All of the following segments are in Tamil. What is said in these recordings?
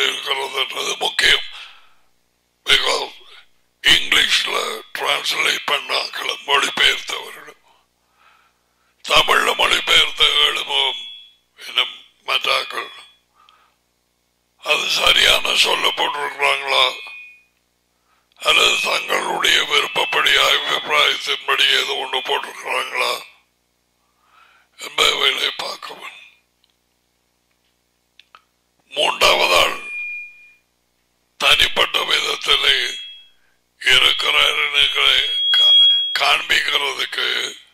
இருக்கிறதுன்றது முக்கியம் பிகாஸ் இங்கிலீஷ்ல டிரான்ஸ்லேட் பண்ணாக்கள் மொழிபெயர்த்தவர்கள் தமிழ்ல மொழிபெயர்த்த எழுமும் இன்னும் மற்றாக்கள் அது சரியான சொல்ல போட்டிருக்கிறாங்களா அல்லது தங்களுடைய விருப்பப்படி அபிப்பிராயத்தின்படி ஏதோ ஒன்று போட்டிருக்கிறாங்களா என்பதை பார்க்கவும் மூன்றாவதால் தனிப்பட்ட விதத்திலே இருக்கிற காண்பிக்கிறதுக்கு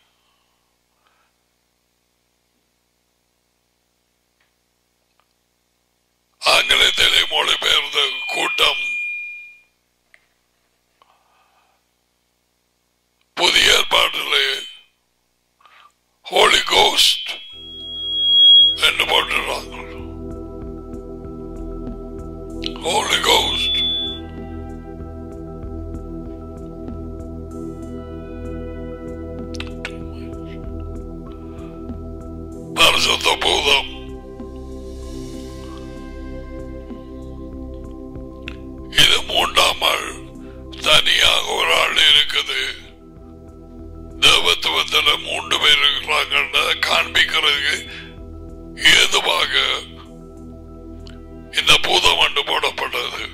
ஆங்கிலத்திலே மொழிபெயர்ந்த கூட்டம் புதிய ஏற்பாட்டிலே ஹோலி கோஸ்ட் என்று போட்டுறாங்க ஹோலி கோஸ்ட் பரிசுத்த பூதம் இது மூன்றாம் ஆள் தனியாக ஒரு ஆள் இருக்குது தேவத்துவத்துல மூன்று பேர் இருக்கிறாங்க காண்பிக்கிறதுக்கு ஏதுவாக இந்த பூதம் அண்டு போடப்பட்டது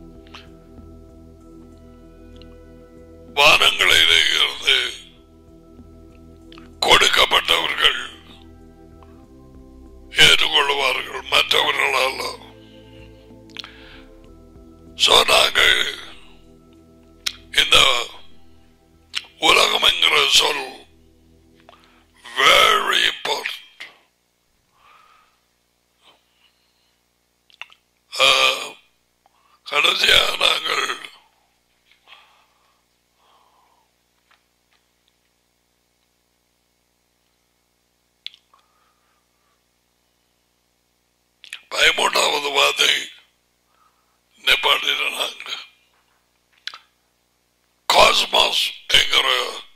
வானங்களிலே இருந்து கொடுக்கப்பட்டவர்கள் ஏற்றுக்கொள்வார்கள் மற்றவர்களால் சோ நாங்கள் இந்த உலகம் என்கிற சொல் வெரி இம்பார்ட்டன்ட் கடைசியாக நாங்கள் பதிமூன்றாவது வார்த்தை நிப்பாட்டினாங்க காஸ்மாஸ் என்கிற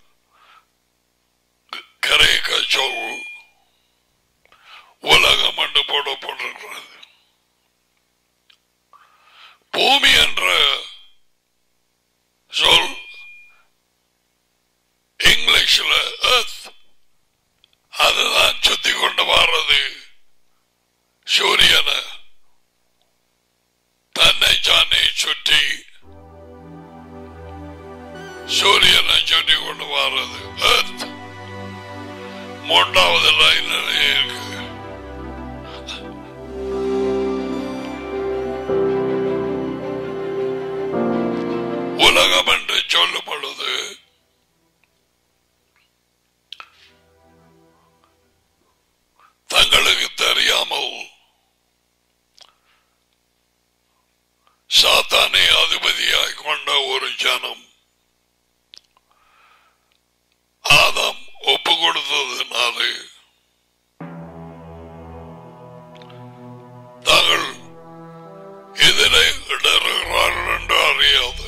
கரைக்க சொல் உலகம் என்று போடப்பட்டிருக்கிறது பூமி என்ற சொல் இங்கிலீஷ்ல எர்த் அதுதான் சுத்தி கொண்டு வர்றது சூரியனை தன்னை சானை சுற்றி சூரியனை சுற்றி கொண்டு வர்றது எர்த் மூன்றாவது லைனில் இருக்கு உலகம் என்று சொல்லும் பொழுது தங்களுக்கு தெரியாமல் சாத்தானை அதிபதியாய் கொண்ட ஒரு ஜனம் ஆதாம் ஒப்பு கொடுத்ததுனாலே தாங்கள் இதிலே இடறுகிறார்கள் என்று அறியாது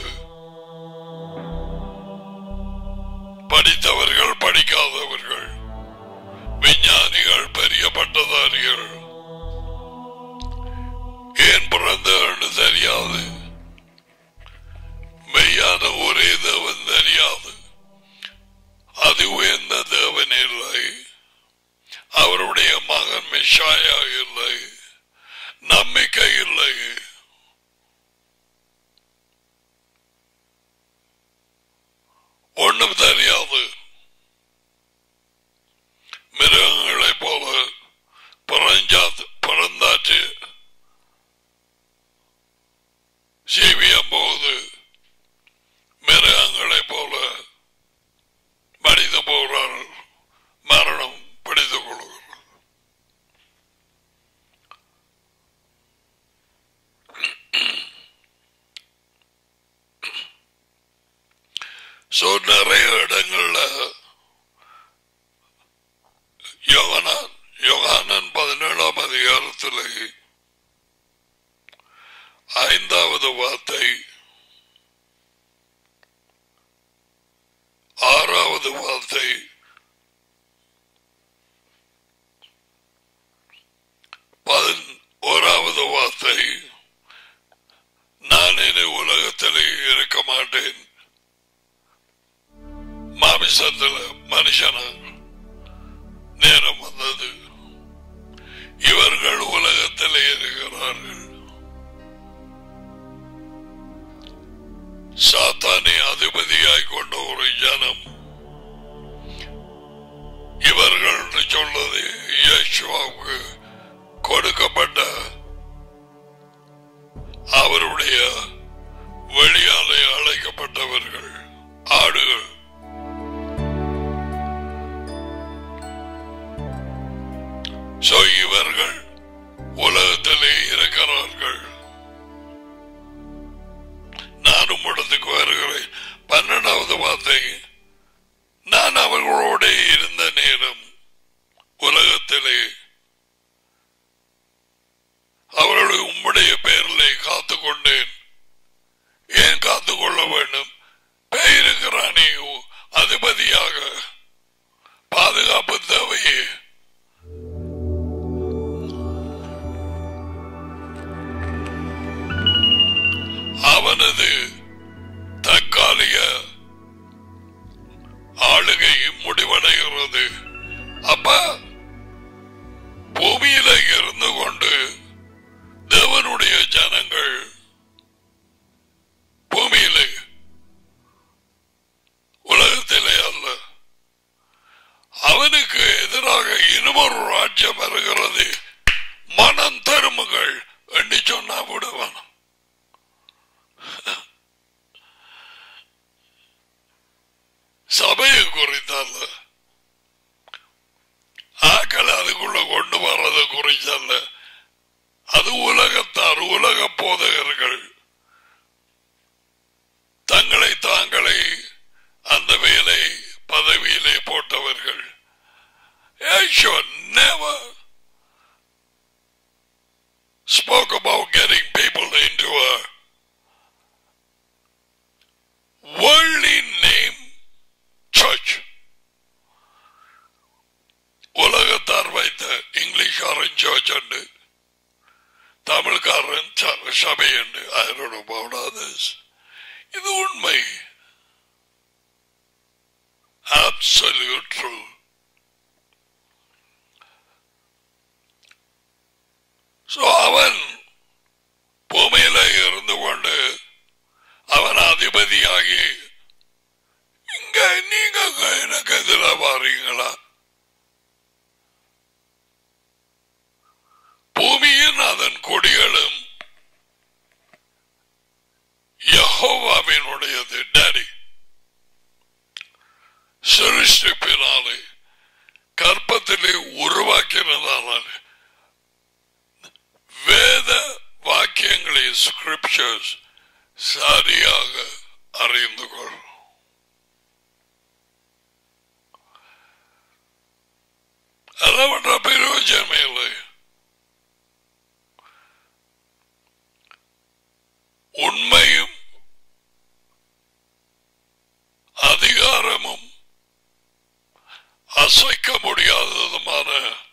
படித்தவர்கள் படிக்காதவர்கள் விஞ்ஞானிகள் பெரிய பட்டதாரிகள் ஏன் பிறந்தவர்கள் தெரியாது மெய்யான ஒரே தேவன் தெரியாது அது உயர்ந்த தேவன் இல்லை அவருடைய மகன் மிஷாயா இல்லை நம்பிக்கை இல்லை ஒண்ணும் தெரியாது மிருகங்களைப் போல பிறஞ்சாத்து பிறந்தாச்சு ஜீவியம் போகுது மிருகங்களைப் போல மனித போகிறார்கள் மரணம் பிடித்துக் கொள்கிறது சோ நிறைய இடங்கள்ல யோகனான் யோகானன் பதினேழாம் அதிகாரத்தில் ஐந்தாவது வார்த்தை ஆறாவது வார்த்தை பதின் ஓராவது வார்த்தை தேசத்துல மனுஷன நேரம் வந்தது இவர்கள் உலகத்திலே இருக்கிறார்கள் சாத்தானை அதிபதியாய் கொண்ட ஒரு ஜனம் இவர்கள் என்று சொல்வது இயேசுவாவுக்கு கொடுக்கப்பட்ட அவருடைய வெளியாலே அழைக்கப்பட்டவர்கள் ஆடுகள் So, இவர்கள் உலகத்திலே இருக்கிறார்கள் நானும் இடத்துக்கு வருகிறேன் பன்னெண்டாவது வார்த்தை நான் அவர்களோட இருந்த நேரம் உலகத்திலே அவர்களை உம்முடைய பெயரிலே காத்துக் கொண்டேன் ஏன் காத்துக் கொள்ள வேண்டும் பெயருக்கிறானே அதிபதியாக பாதுகாப்பு தேவையே அவனது தற்காலிக ஆளுகை முடிவடைகிறது அப்ப பூமியில இருந்து கொண்டு தேவனுடைய ஜனங்கள் பூமியிலே உலகத்திலே அல்ல அவனுக்கு எதிராக இன்னுமொரு ராஜ்யம் வருகிறது மனம் தருமுகள் என்று சொன்னா விடுவான் சபையை குறித்தல்ல ஆக்களை அதுக்குள்ள கொண்டு வர்றது குறிச்சல்ல அது உலகத்தார் உலக போதகர்கள் தங்களை தாங்களை அந்த வேலை பதவியிலே போட்டவர்கள் Yeshua never spoke about getting people into a worldly name church. உலகத்தார் வைத்த இங்கிலீஷ்காரன் சர்ச் உண்டு தமிழ்காரன் ச- சபை உண்டு I don't know about others. இது உண்மை absolute true. So அவன் பூமியில இருந்து கொண்டு அவன் அதிபதியாகி இங்க நீங்க எனக்கு எதிர வாரீங்களா பூமியின் அதன் கொடிகளும் யஹோவாவினுடையது டாடி சிருஷ்டிப்பினாலே கற்பத்திலே உருவாக்கினதாலே வேத வாக்கியங்களை ஸ்கிரிப்சர்ஸ் சரியாக அறிந்து கொள் அளவற்ற பிரயோஜனமே இல்லை உண்மையும் அதிகாரமும் அசைக்க முடியாததுமான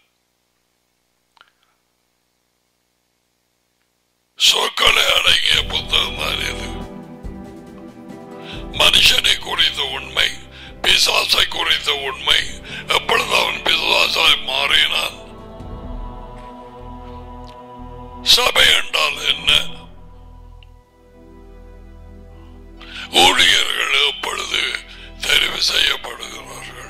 சொற்களை அடங்கிய புத்தகம் தான் இது மனுஷனை குறித்த உண்மை பிசாசை குறித்த உண்மை எப்பொழுது அவன் பிசாசாய் மாறினான் சபை என்றால் என்ன ஊழியர்கள் எப்பொழுது தெரிவு செய்யப்படுகிறார்கள்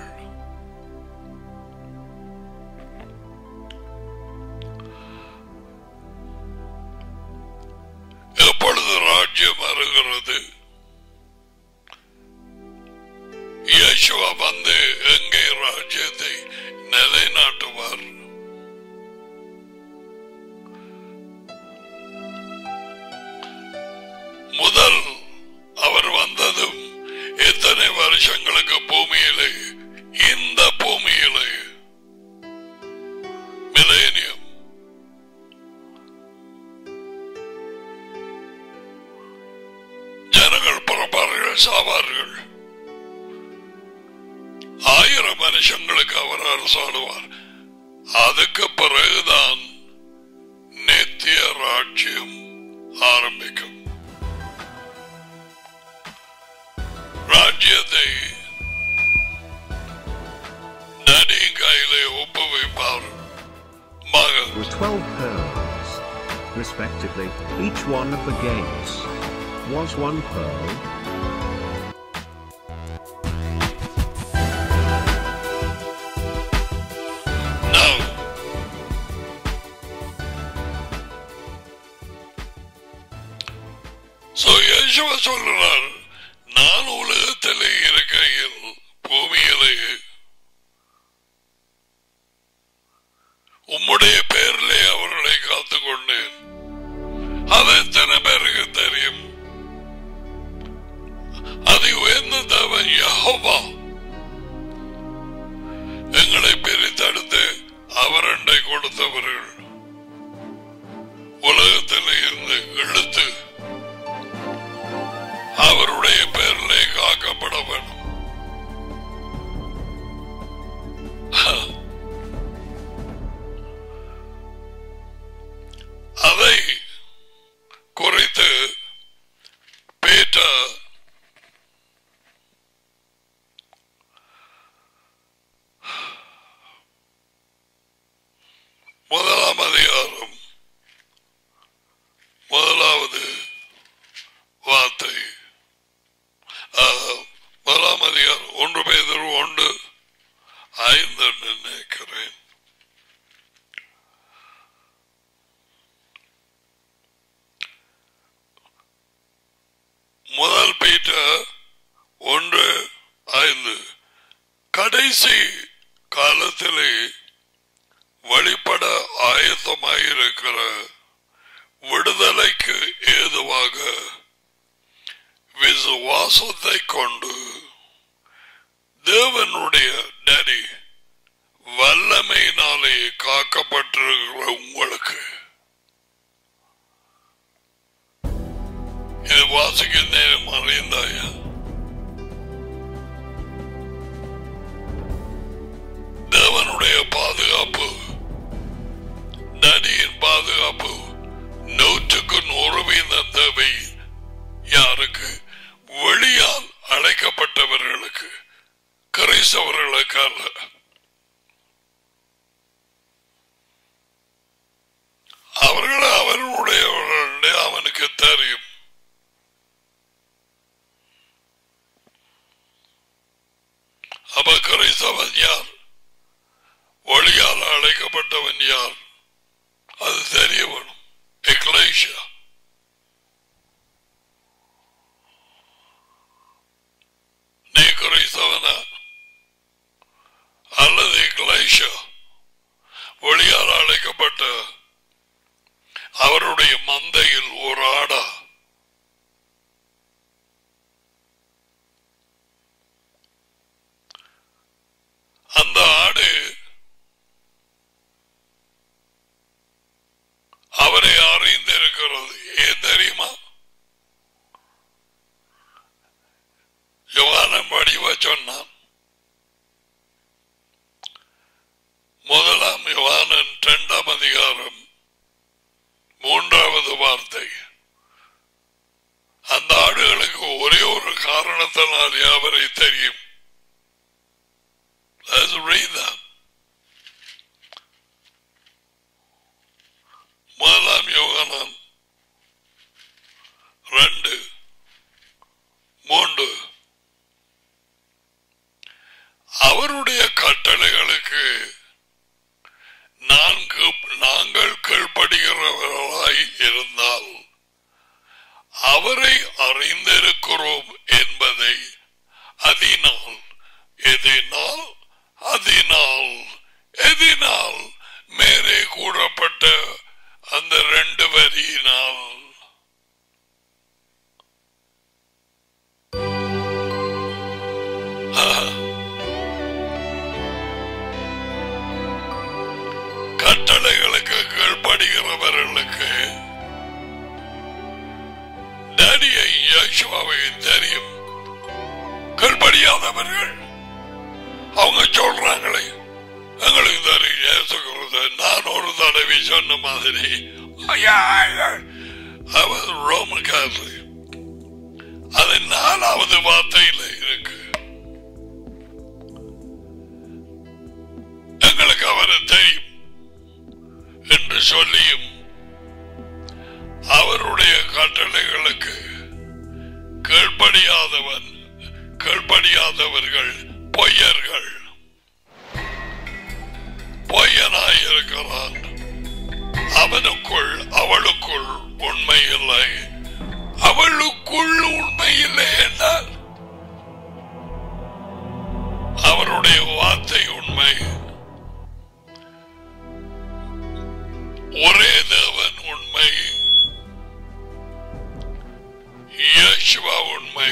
எப்பொழுது ராஜ்யம் வருகிறது இயேசுவா வந்து எங்கே ராஜ்யத்தை நிலைநாட்டுவார் முதல் அவர் வந்ததும் எத்தனை வருஷங்களுக்கு பூமியிலே இந்த பூமியிலே மிலேனியம் ஜனங்கள் புறப்பார்கள் சாவார்கள் ஆயிரம் வருஷங்களுக்கு அவர் அரசாடுவார் அதுக்கு பிறகுதான் நித்திய ராஜ்யம் ஆரம்பிக்கும் ராஜ்யத்தை were 12 pearls. Respectively, each one of the gates was one pearl. Now, so யேசுவ சொல்றார் நான் உலகத்திலே இருக்கையில் பூமியிலே உம்முடைய பேரிலே அவர்களை காத்துக் கொண்டேன் அது எத்தனை பேருக்கு தெரியும் அது உயர்ந்த தேவன் யெகோவா எங்களை பிரித்தெடுத்து அவரண்டை கொடுத்தவர்கள் உலகத்தில் இருந்து இழுத்து அவருடைய பேரிலே காக்கப்பட வேண்டும் அதை குறித்து பீட்டர் முதலாம் அதிகாரம் முதலாவது வார்த்தை ஆ, முதலாம் அதிகாரம் ஒன்று பேதர் ஒன்று ஐந்து என்று நினைக்கிறேன் முதல் பீட்டர் ஒன்று ஐந்து கடைசி காலத்திலே வழிபட ஆயத்தமாயிருக்கிற விடுதலைக்கு ஏதுவாக விசுவாசத்தை கொண்டு தேவனுடைய டடி வல்லமையினாலே காக்கப்பட்டிருக்கிற உங்களுக்கு இது வாசிக்க நேரம் அறிந்தாயா தேவனுடைய பாதுகாப்பு நடியின் பாதுகாப்பு நூற்றுக்கு நூறு வீதம் தேவை யாருக்கு வெளியால் அழைக்கப்பட்டவர்களுக்கு கிறிஸ்தவர்களுக்கு அல்ல அவர்கள் அவர்களுடைய அவனுக்கு தெரியும் அப்ப கிறிஸ்தவன் யார் ஒளியால் அழைக்கப்பட்டவன் யார் அது தெரிய வேணும் எக்லேஷியா நீ கிறிஸ்தவனா அல்லது எக்லேஷியா ஒளியால் அழைக்கப்பட்ட அவருடைய மந்தையில் ஒரு ஆடா அந்த ஆடு அவரை அறிந்திருக்கிறது ஏன் தெரியுமா யோகானம் வடிவ சொன்னான் முதலாம் யோகானன் இரண்டாம் அதிகாரம் மூன்றாவது வார்த்தை அந்த ஆடுகளுக்கு ஒரே ஒரு காரணத்தினாலே அவரை தெரியும் Let's read that. முதலாம் யோகானம் ரெண்டு மூன்று அவருடைய கட்டளைகளுக்கு நான்கு நாங்கள் கீழ்ப்படுகிறவர்களாய் இருந்தால் அவரை அறிந்திருக்கிறோம் என்பதை அதனால் எதினால் அதனால் எதினால் மேலே கூறப்பட்ட அந்த ரெண்டு வரியினால் கட்டளைகளுக்கு கீழ்ப்படுகிறவர்களுக்கு டேடியை யேசுவாவை தெரியும் கீழ்ப்படியாதவர்கள் அவங்க சொல்றாங்களே எங்களுக்கு தெரியும் இயேசு கிறிஸ்து. நான் ஒரு தடவை சொன்ன மாதிரி ஐயா, ஐயா. அவர் ரோமன் காதலி அது நாலாவது வார்த்தையில இருக்கு எங்களுக்கு அவரை தெரியும் என்று சொல்லியும் அவருடைய கட்டளைகளுக்கு கீழ்ப்படியாதவன் கீழ்ப்படியாதவர்கள் பொய்யர்கள் பொய்யனாயிருக்கிறான் அவனுக்குள் அவளுக்குள் உண்மை இல்லை அவளுக்குள் உண்மை இல்லை என்றால் அவருடைய வார்த்தை உண்மை ஒரே தேவன் உண்மை இயேசுவா உண்மை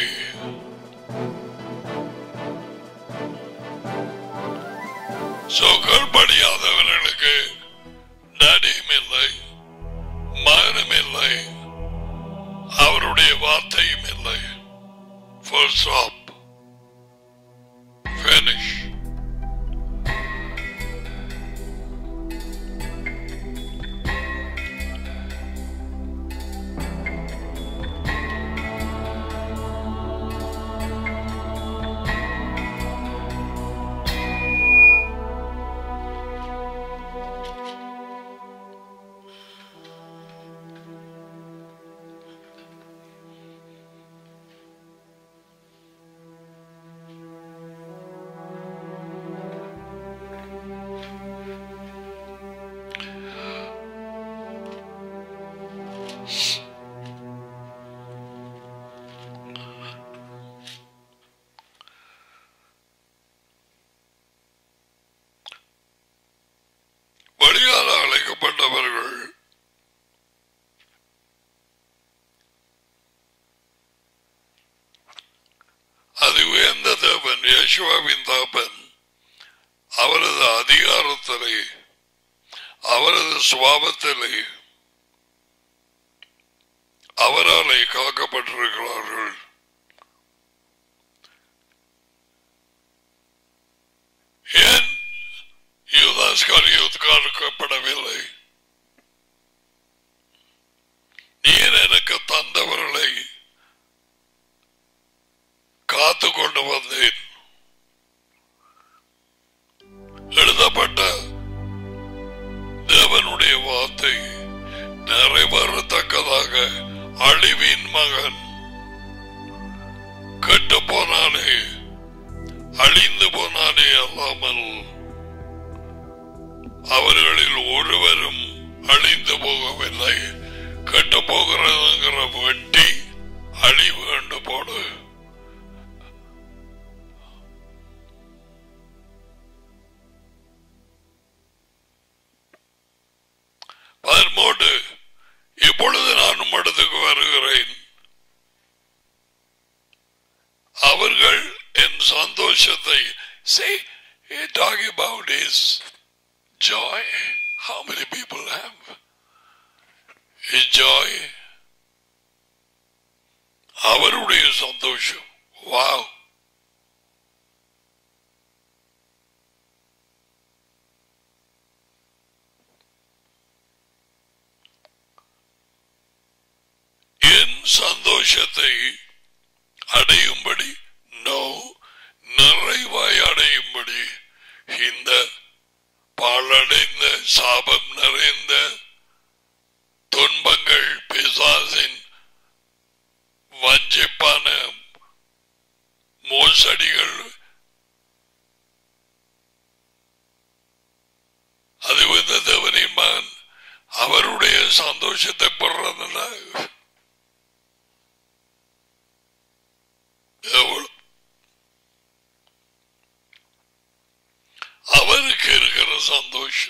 சொற்கள்படியாதவர்களுக்கு நடியும் இல்லை மகனும் இல்லை அவருடைய வார்த்தையும் இல்லை Full stop. Finish. வழியால் அழைக்கப்பட்டவர்கள் அது உயர்ந்த தேவன் யேசுவாவின் தாப்பன் அவரது அதிகாரத்திலே அவரது சுவாபத்திலே அவராலே காக்கப்பட்டிருக்கிறார்கள் ஏன் யூதாஸ் காரியோத் காக்கப்படவில்லை நீர் எனக்கு தந்தவர்களை காத்து கொண்டு வந்தேன் எழுதப்பட்ட தேவனுடைய வார்த்தை நிறைவேறத்தக்கதாக அழிவின் மகன் கெட்டு போனானே அழிந்து போனானே அல்லாமல் அவர்களில் ஒருவரும் அழிந்து போகவில்லை கெட்டு போகிறதுங்கிற வெட்டி அழிவு கண்டு போடு பதிமூன்று இப்பொழுது நான் உம்மிடத்துக்கு வருகிறேன் அவர்கள் என் சந்தோஷத்தை see he talking about his joy how many people have his joy அவருடைய சந்தோஷம் wow என் சந்தோஷத்தை அடையும்படி நோ நிறைவாய் அடையும்படி இந்த பாழடைந்த சாபம் நிறைந்த துன்பங்கள் பிசாசின் வஞ்சிப்பான மோசடிகள் அது வந்து தேவனின் மகன் அவருடைய சந்தோஷத்தை பெறதுல எவ்வளவு அவருக்கு இருக்கிற சந்தோஷம்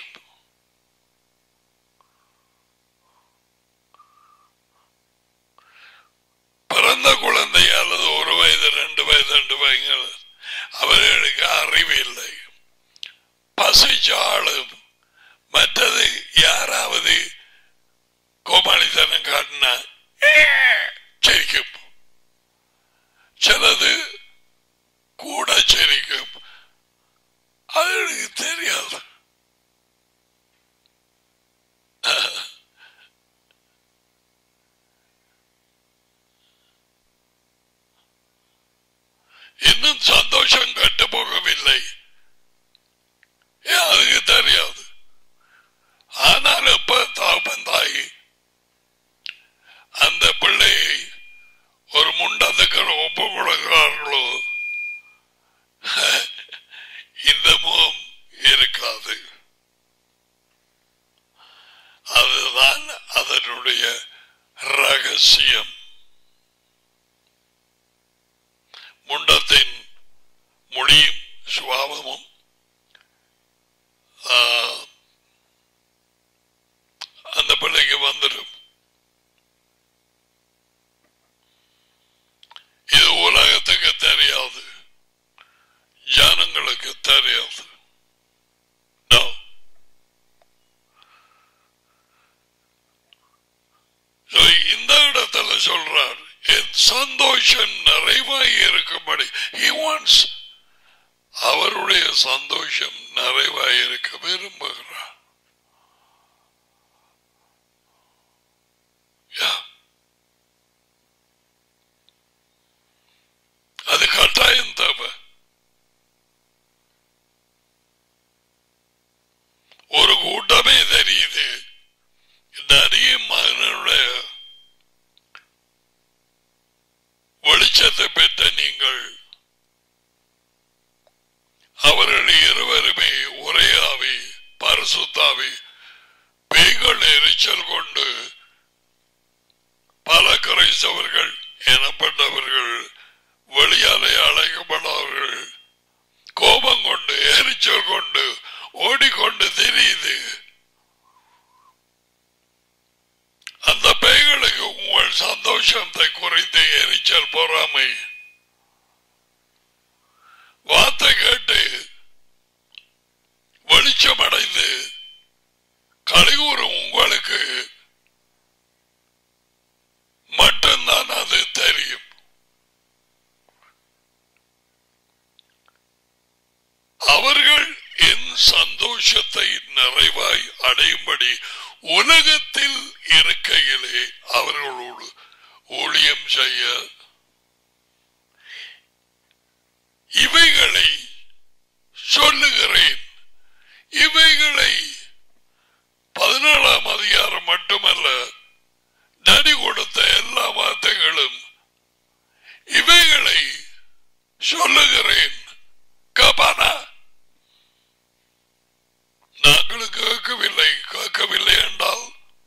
பிறந்த குழந்தை அல்லது ஒரு வயது ரெண்டு வயது ரெண்டு வயது அவர்களுக்கு அறிவு இல்லை பசிச்சாலும் மற்றது யாராவது கோமாளித்தனம் காட்டினா சிரிக்கும் சிலது கூட சிரிக்கும் அது எனக்கு தெரியாது இன்னும் சந்தோஷம் கட்டு போகவில்லை ஏன் அதுக்கு தெரியாது ஆனால் எப்ப சந்தோஷம் நிறைவாய் இருக்கும்படி he wants அவருடைய சந்தோஷம் நிறைவாய் இருக்க விரும்புகிறார் Yeah. அது கட்டாயம் தேவை ஒரு கூட்டமே தெரியுது இந்த அரிய மகனுடைய வெளிச்சத்தை பெற்ற நீங்கள் அவர்கள் இருவருமே ஒரே ஆவி பரிசுத்தாவி பேய்கள் எரிச்சல் கொண்டு பல கிரைஸ்தவர்கள் எனப்பட்டவர்கள் வெளியாலே அழைக்கப்பட்டவர்கள் கோபம் கொண்டு எரிச்சல் கொண்டு ஓடிக்கொண்டு தெரியுது அந்த பேய்களுக்கு உங்கள் சந்தோஷத்தை குறைத்து எரிச்சல் பொறாமை வார்த்தை கேட்டு வெளிச்சம் அடைந்து கலிகூறும் உங்களுக்கு மட்டும்தான் அது தெரியும் அவர்கள் என் சந்தோஷத்தை நிறைவாய் அடையும்படி உலகத்தில் இருக்கையிலே அவர்களோடு ஊழியம் செய்ய இவைகளை சொல்லுகிறேன் இவைகளை பதினேழாம் அதிகாரம் மட்டுமல்ல நடி கொடுத்த எல்லா வார்த்தைகளும் இவைகளை சொல்லுகிறேன் கபானா நாங்கள் கேட்கவில்லை கேட்கவில்லை என்றால்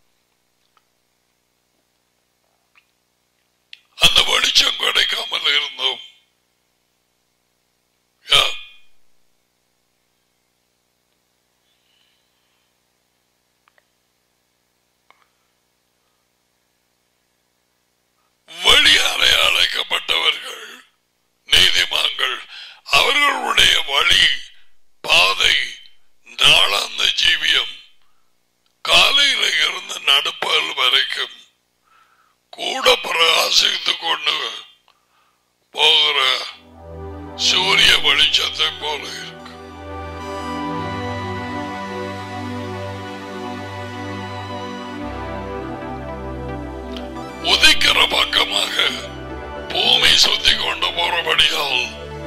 அந்த வெளிச்சம் கிடைக்காமல் இருந்தோம் யா. வெளியாலே அழைக்கப்பட்டவர்கள் நீதிமான்கள் அவர்களுடைய வழி பாதை நாளாந்த ஜீவியம் காலையில இருந்து நடுப்பகல் வரைக்கும் கூட பிரகாசித்துக் கொண்டு போகிற சூரிய வெளிச்சத்தை போல இருக்கு உதிக்கிற பக்கமாக பூமி சுத்தி கொண்டு போறபடியால்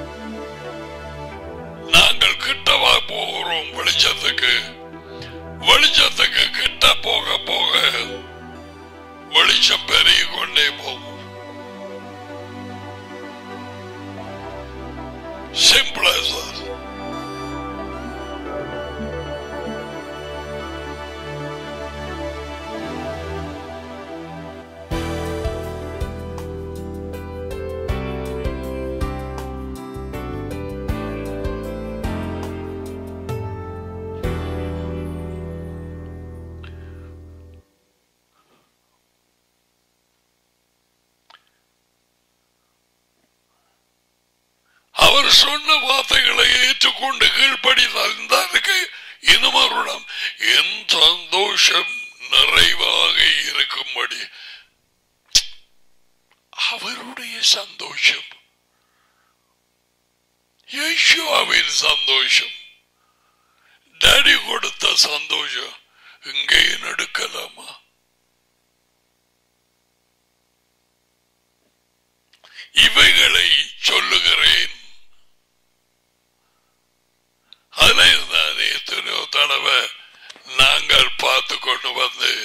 நாங்கள் கிட்டவா போகிறோம் வெளிச்சத்துக்கு வெளிச்சத்துக்கு கிட்ட போக போக வெளிச்சம் பெருகி கொண்டே போகும் சிம்பிள் சார் அவர் சொன்ன வார்த்தைகளை ஏற்றுக்கொண்டு கீழ்ப்படிந்தால் இந்த அதுக்கு இனமருடம் என் சந்தோஷம் நிறைவாக இருக்கும்படி அவருடைய சந்தோஷம் யேசுவாவின் சந்தோஷம் டாடி கொடுத்த சந்தோஷம் இங்கேயும் எடுக்கலாமா இவைகளை சொல்லுகிறேன் அதில்தான் எத்தனையோ தடவை நாங்கள் பார்த்து கொண்டு வந்து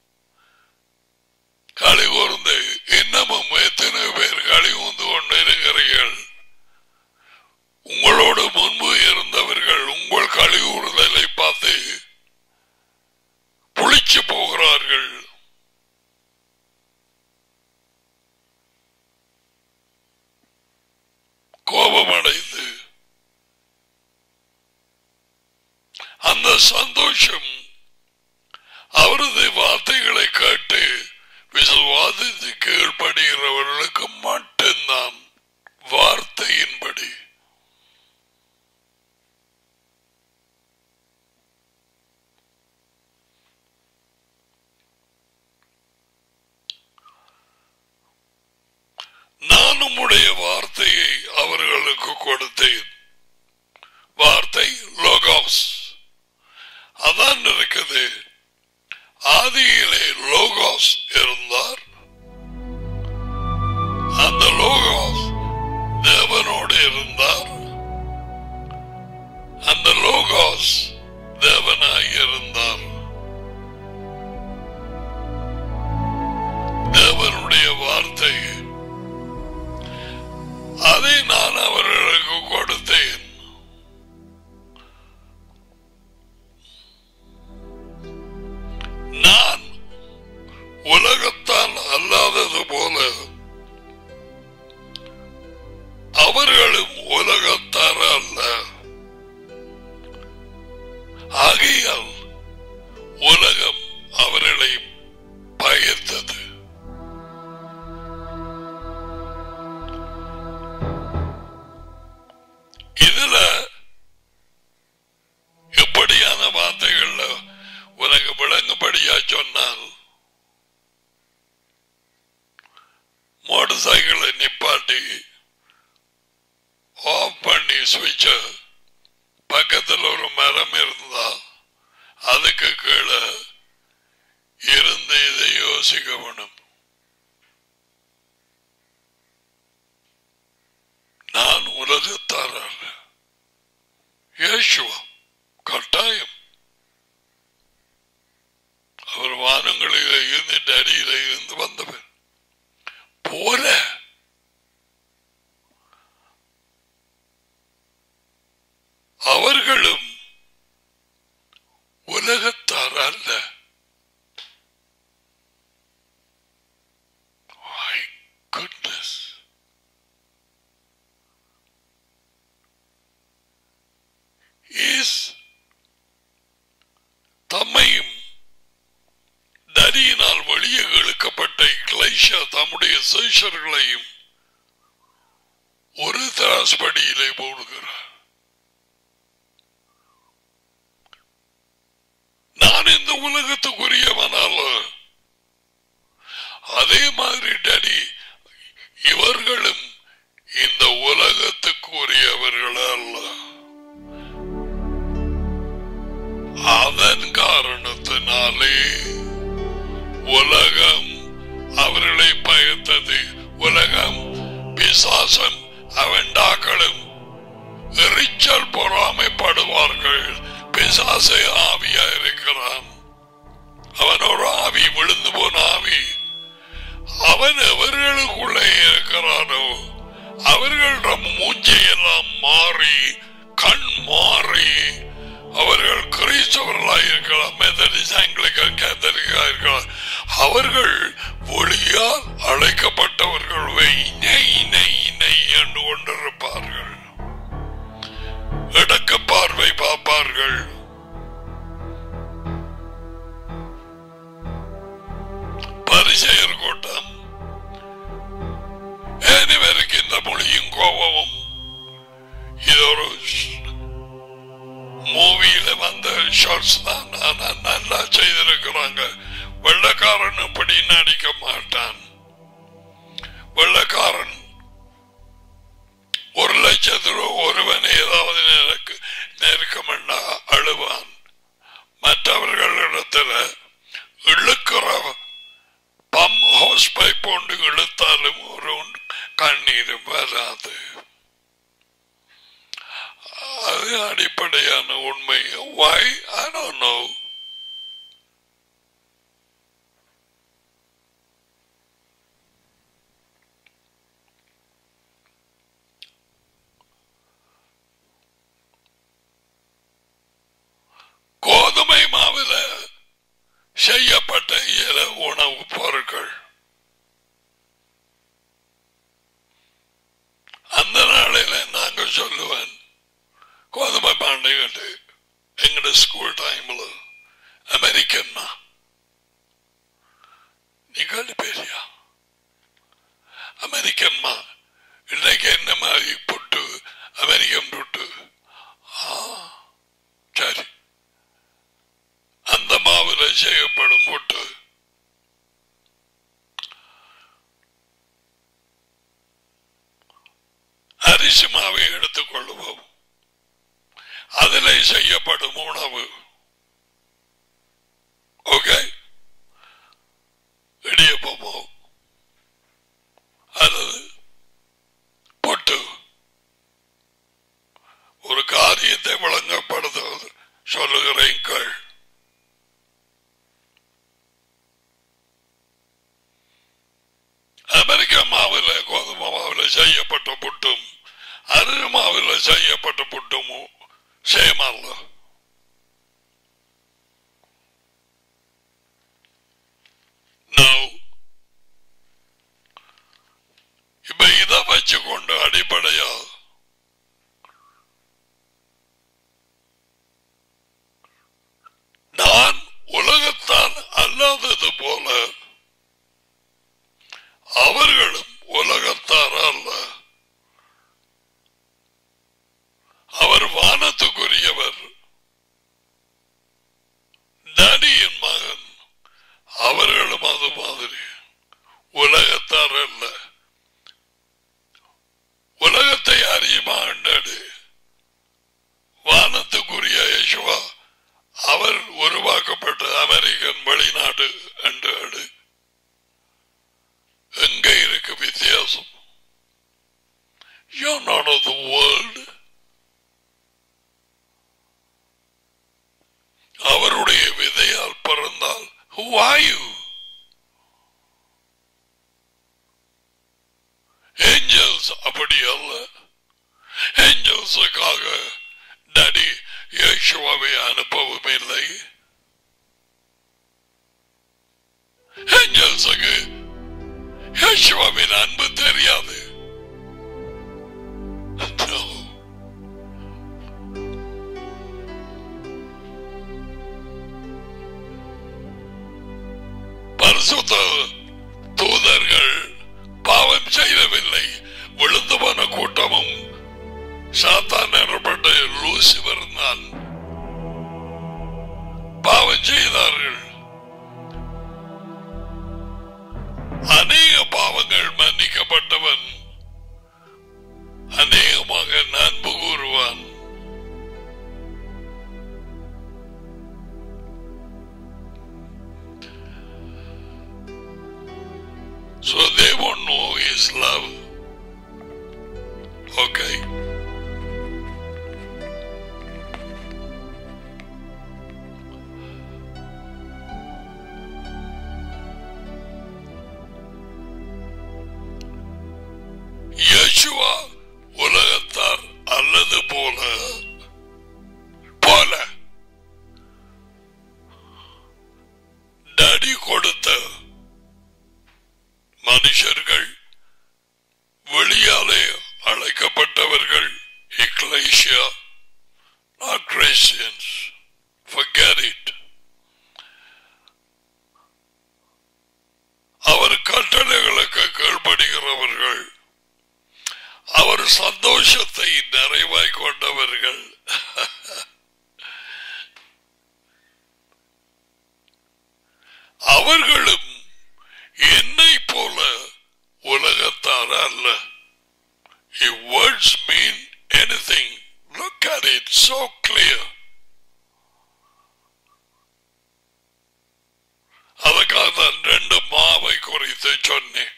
களி கூர்ந்து இன்னமும் எத்தனை பேர் களி கூர்ந்து கொண்டு இருக்கிறீர்கள் உங்களோடு முன்பு இருந்தவர்கள் உங்கள் களி கூறுதலை பார்த்து புளிச்சு போகிறார்கள் கோபமடைந்து அந்த சந்தோஷம் அவரது வார்த்தைகளை கேட்டு விசுவாதித்து கீழ்ப்படுகிறவர்களுக்கு மட்டும்தான் வார்த்தையின்படி உம்முடைய வார்த்தையை அவர்களுக்கு கொடுத்தேன் வார்த்தை லோகாஸ் அதான் இருக்குது ஆதியிலே லோகாஸ் இருந்தார் அந்த லோகாஸ் தேவனோடு இருந்தார் அந்த லோகாஸ் தேவனாய் இருந்தார் தேவனுடைய வார்த்தை அதை நான் அவர்களுக்கு கொடுத்தேன் நான் உலகத்தால் அல்லாதது போல அவர்களும் உலகத்தார் அல்ல ஆகையால் உலகம் அவர்களை பயத்தது இதுல எப்படியான வார்த்தைகள்ல உனக்கு விளங்கும்படியா சொன்னால் மோட்டார் சைக்கிளை நிப்பாட்டி ஆஃப் பண்ணி சுவிட்ச பக்கத்தில் ஒரு மரம் இருந்தா அதுக்கு கீழே இருந்து இதை யோசிக்க வேணும் நான் உலகத்தார் அல்ல இயேசுவா கட்டாயம் அவர் வானங்களில இருந்து அடியில இருந்து வந்தவர் போல அவர்களும் உலகத்தார் அல்ல My goodness. Is தம்மையும் நரியினால் வெளியே இழுக்கப்பட்ட இக்லைஷா தம்முடைய சேஷர்களையும் ஒரு திராஸ்படியிலே போடுகிறார் நான் இந்த உலகத்துக்குரியவன் அல்ல அதே மாதிரி டடி இவர்களும் இந்த உலகத்துக்குரியவர்கள் அல்ல அதன் காரணத்தினாலே உலகம் அவர்களை பயத்தது உலகம் பிசாசம் அவண்டாக்களும் எரிச்சல் பொறாமைப்படுவார்கள் பிசாசை ஆவியா இருக்கிறான் அவன் ஒரு ஆவி விழுந்து போன ஆவி அவன் எவர்களுக்குள்ளே இருக்கிறானோ அவர்களிடம் மூஞ்சையெல்லாம் மாறி கண் மாறி அவர்கள் கிறிஸ்தவர்களாக இருக்கலாம் மெத்தடிஸ் ஆங்கிலிக்கன் கேத்தலிக்கா இருக்கலாம் அவர்கள் ஒளியால் அழைக்கப்பட்டவர்கள் நெய் நெய் நெய் என்று கொண்டிருப்பார்கள் இடக்க பார்வை பார்ப்பார்கள் பரிசெயர் கூட்டம் அனைவருக்கு இந்த மொழியும் கோபமும் இது ஒரு மூவியில வந்த ஷார்ட்ஸ் தான் ஆனா நல்லா செய்திருக்கிறாங்க வெள்ளக்காரன் இப்படி நடிக்க மாட்டான் வெள்ளக்காரன் ஒரு லட்சத்து ரூபா ஒருவன் ஏதாவது நெருக்க நெருக்கமண்டா அழுவான் மற்றவர்களிடத்துல இழுக்கிற பம் ஹோஸ் பைப் கொண்டு இழுத்தாலும் ஒரு கண்ணீர் வராது அது அடிப்படையான உண்மை why I don't know கோதுமை மாவுல செய்யப்பட்ட இல உணவு பொருட்கள் அந்த நாளில நாங்க சொல்லுவேன் கோதுமை பாண்டைகள் எங்கட ஸ்கூல் டைம்ல அமெரிக்கன்னா நீங்க பேரியா அமெரிக்கன்மா இன்னைக்கு என்ன மாதிரி புட்டு அமெரிக்கன் புட்டு ஆ, சரி அந்த மாவுல செய்யப்படும் புட்டு அதிலே செய்யப்படும் உணவு ஓகே இடியப்பமோ அல்லது பொட்டு ஒரு காரியத்தை வழங்கப்படுத்துவது சொல்லுகிறீர்கள் அமெரிக்க மாவில் கோதுமை மாவில் செய்யப்பட்ட புட்டும் அரு மாவில் செய்யப்பட்ட புட்டும் சேமல்ல No. இப்ப இதை வச்சுக்கொண்டு அடிப்படையா நான் உலகத்தான் அல்லாதது போல அவர்களும் உலகத்தார் அல்ல அவர் வானத்துக்குரியவர் டேடியின் மகன் அவர்களும் அது மாதிரி உலகத்தார் அல்ல உலகத்தை அறியுமா என்றாடு வானத்துக்குரிய யேசுவா அவர் உருவாக்கப்பட்ட அமெரிக்கன் வெளிநாடு என்றாடு எங்க இருக்கு வித்தியாசம் You're not of the world. அவருடைய விதையால் பிறந்தால் who are you? ஏஞ்சல்ஸ் அப்படி அல்ல ஏஞ்சல்ஸுக்காக டடி இயேசுவாவை அனுப்பவும் இல்லை ஏஞ்சல்ஸுக்கு இயேசுவாவின் அன்பு தெரியாது No. பரிசுத்த தூதர்கள் பாவம் செய்யவில்லை விழுந்து போன கூட்டமும் சாத்தான் எனப்பட்ட லூசிபர் தான் பாவம் செய்தார்கள் அநேக பாவங்கள் மன்னிக்கப்பட்டவன் அநேகமாக நண்பு கூறுவான் So they won't know his love. Okay. Yeshua உலகத்தார் அல்லது போல போல டடி கொடுத்த மனுஷர்கள் வெளியாலே அழைக்கப்பட்டவர்கள் எக்லேசியா not Christians forget it அவர் கட்டளைகளுக்கு கீழ்ப்படுகிறவர்கள் அவர் சந்தோஷத்தை நிறைவாய் கொண்டவர்கள் அவர்களும் என்னை போல உலகத்தார் அல்ல If words mean anything, look at it so clear. அதுக்காக தான் ரெண்டு மாவை குறித்து சொன்னேன்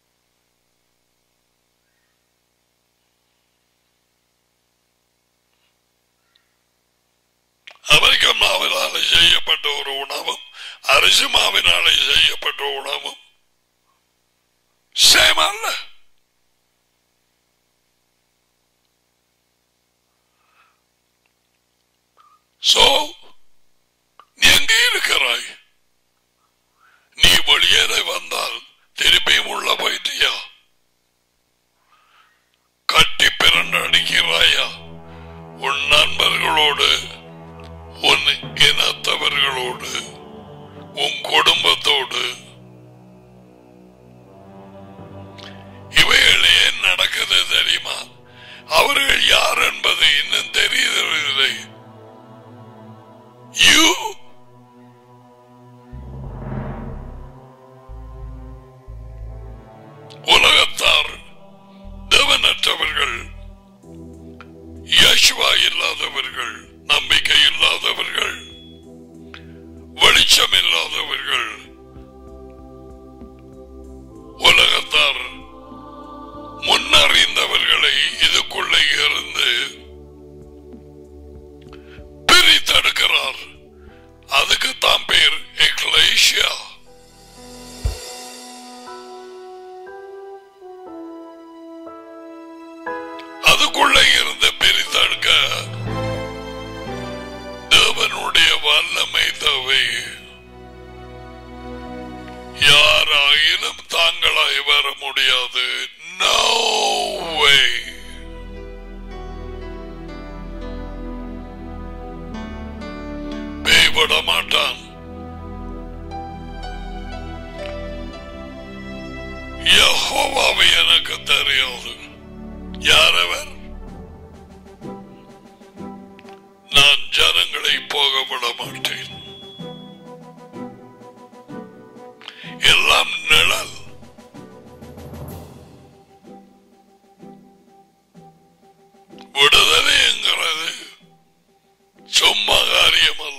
அமெரிக்க மாவினாலே செய்யப்பட்ட ஒரு உணவும் அரிசி மாவினாலே செய்யப்பட்ட உணவும் சேம் அல்ல சோ நீ எங்கே இருக்கிறாய் நீ வெளியேற வந்தால் திருப்பியும் உள்ள போயிட்டியா கட்டி பிறண்டு அடிக்கிறாயா உன் நண்பர்களோடு உன் இனத்தவர்களோடு உன் குடும்பத்தோடு இவைகள் ஏன் நடக்குது தெரியுமா அவர்கள் யார் என்பது இன்னும் தெரியவில்லை யூ உலகத்தார் தேவனற்றவர்கள் யேசுவா இல்லாதவர்கள் இருக்கிறார் அதுக்கு தான் பேர் எக்லேஷியா அதுக்குள்ள இருந்து பிரித்தெடுக்க தேவனுடைய வல்லமை தேவை யாராயினும் தாங்களாய் வர முடியாது No way. பேய் விட மாட்டான் யெகோவாவை எனக்கு தெரியாது யாரவர் நான் ஜனங்களை போக விட மாட்டேன் எல்லாம் நிழல் விடுதலை என்கிறது சும்மா காரியம் அல்ல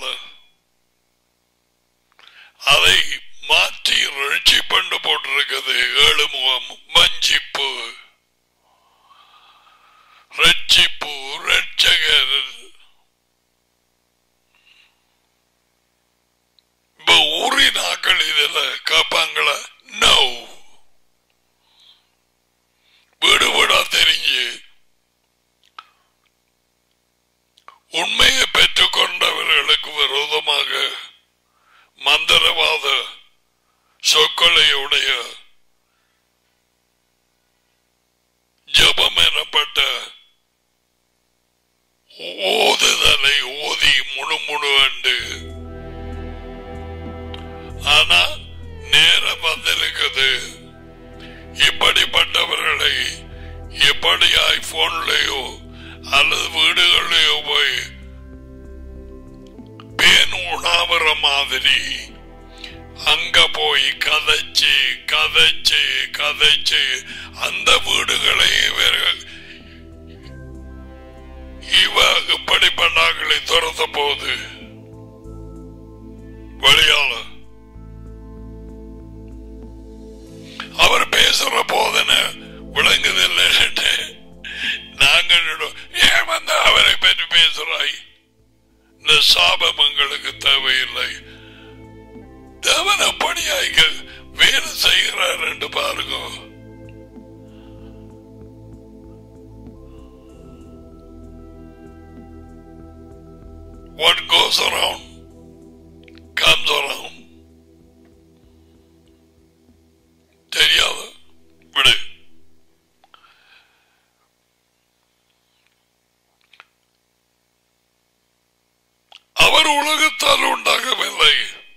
அதை மாற்றி ரட்சி பண்ணு போட்டிருக்கிறது ஏழு முகம் வஞ்சிப்பு ரட்சிப்பு ரட்சகர் இப்ப ஊரினாக்கள் இதுல கேட்பாங்களா நோ வீடு வீடா தெரிஞ்சு உண்மையை பெற்றுக்கொண்டவர்களுக்கு விரோதமாக மந்திரவாத சொற்கொலையுடைய ஜபம் எனப்பட்ட ஓதுதலை ஓதி முழு முழு அண்டு ஆனா நேரம் வந்திருக்குது இப்படிப்பட்டவர்களை எப்படி ஐபோன்லயோ அல்லது வீடுகள்லயோ போய் பேன் உணாவற மாதிரி அங்க போய் கதைச்சு கதைச்சு கதைச்சு அந்த வீடுகளை இவர்கள் இவ இப்படி பண்ணாங்களே துரத்த போகுது வழியால அவர் பேசுற போதன விளங்குதில்லை நாங்கள் ஏன் வந்து அவரை பற்றி பேசுறாய் இந்த சாபம் எங்களுக்கு தேவையில்லை தேவன் அப்படியாக வேலை செய்கிறார் என்று பாருங்க What goes around comes around. தெரியாத விடு அவர் உலகத்தால் உண்டாகவில்லை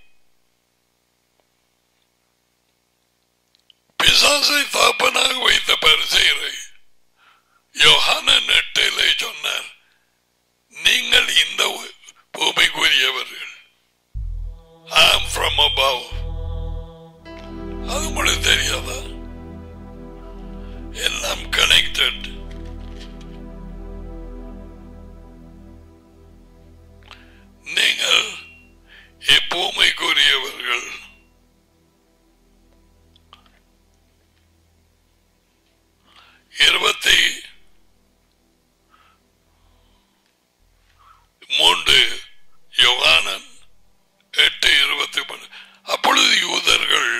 பிசாசை தாப்பனாக வைத்த பரிசெயரை யோகானன் எட்டிலே சொன்னார் நீங்கள் இந்த பூமிக்குரியவர்கள் I am from above அது உங்களுக்கு தெரியாதா எல்லாம் கனெக்டட் நீங்கள் இப்பூமைக்குரியவர்கள் இருபத்தி மூன்று யோகானன் எட்டு இருபத்தி மூணு அப்பொழுது யூதர்கள்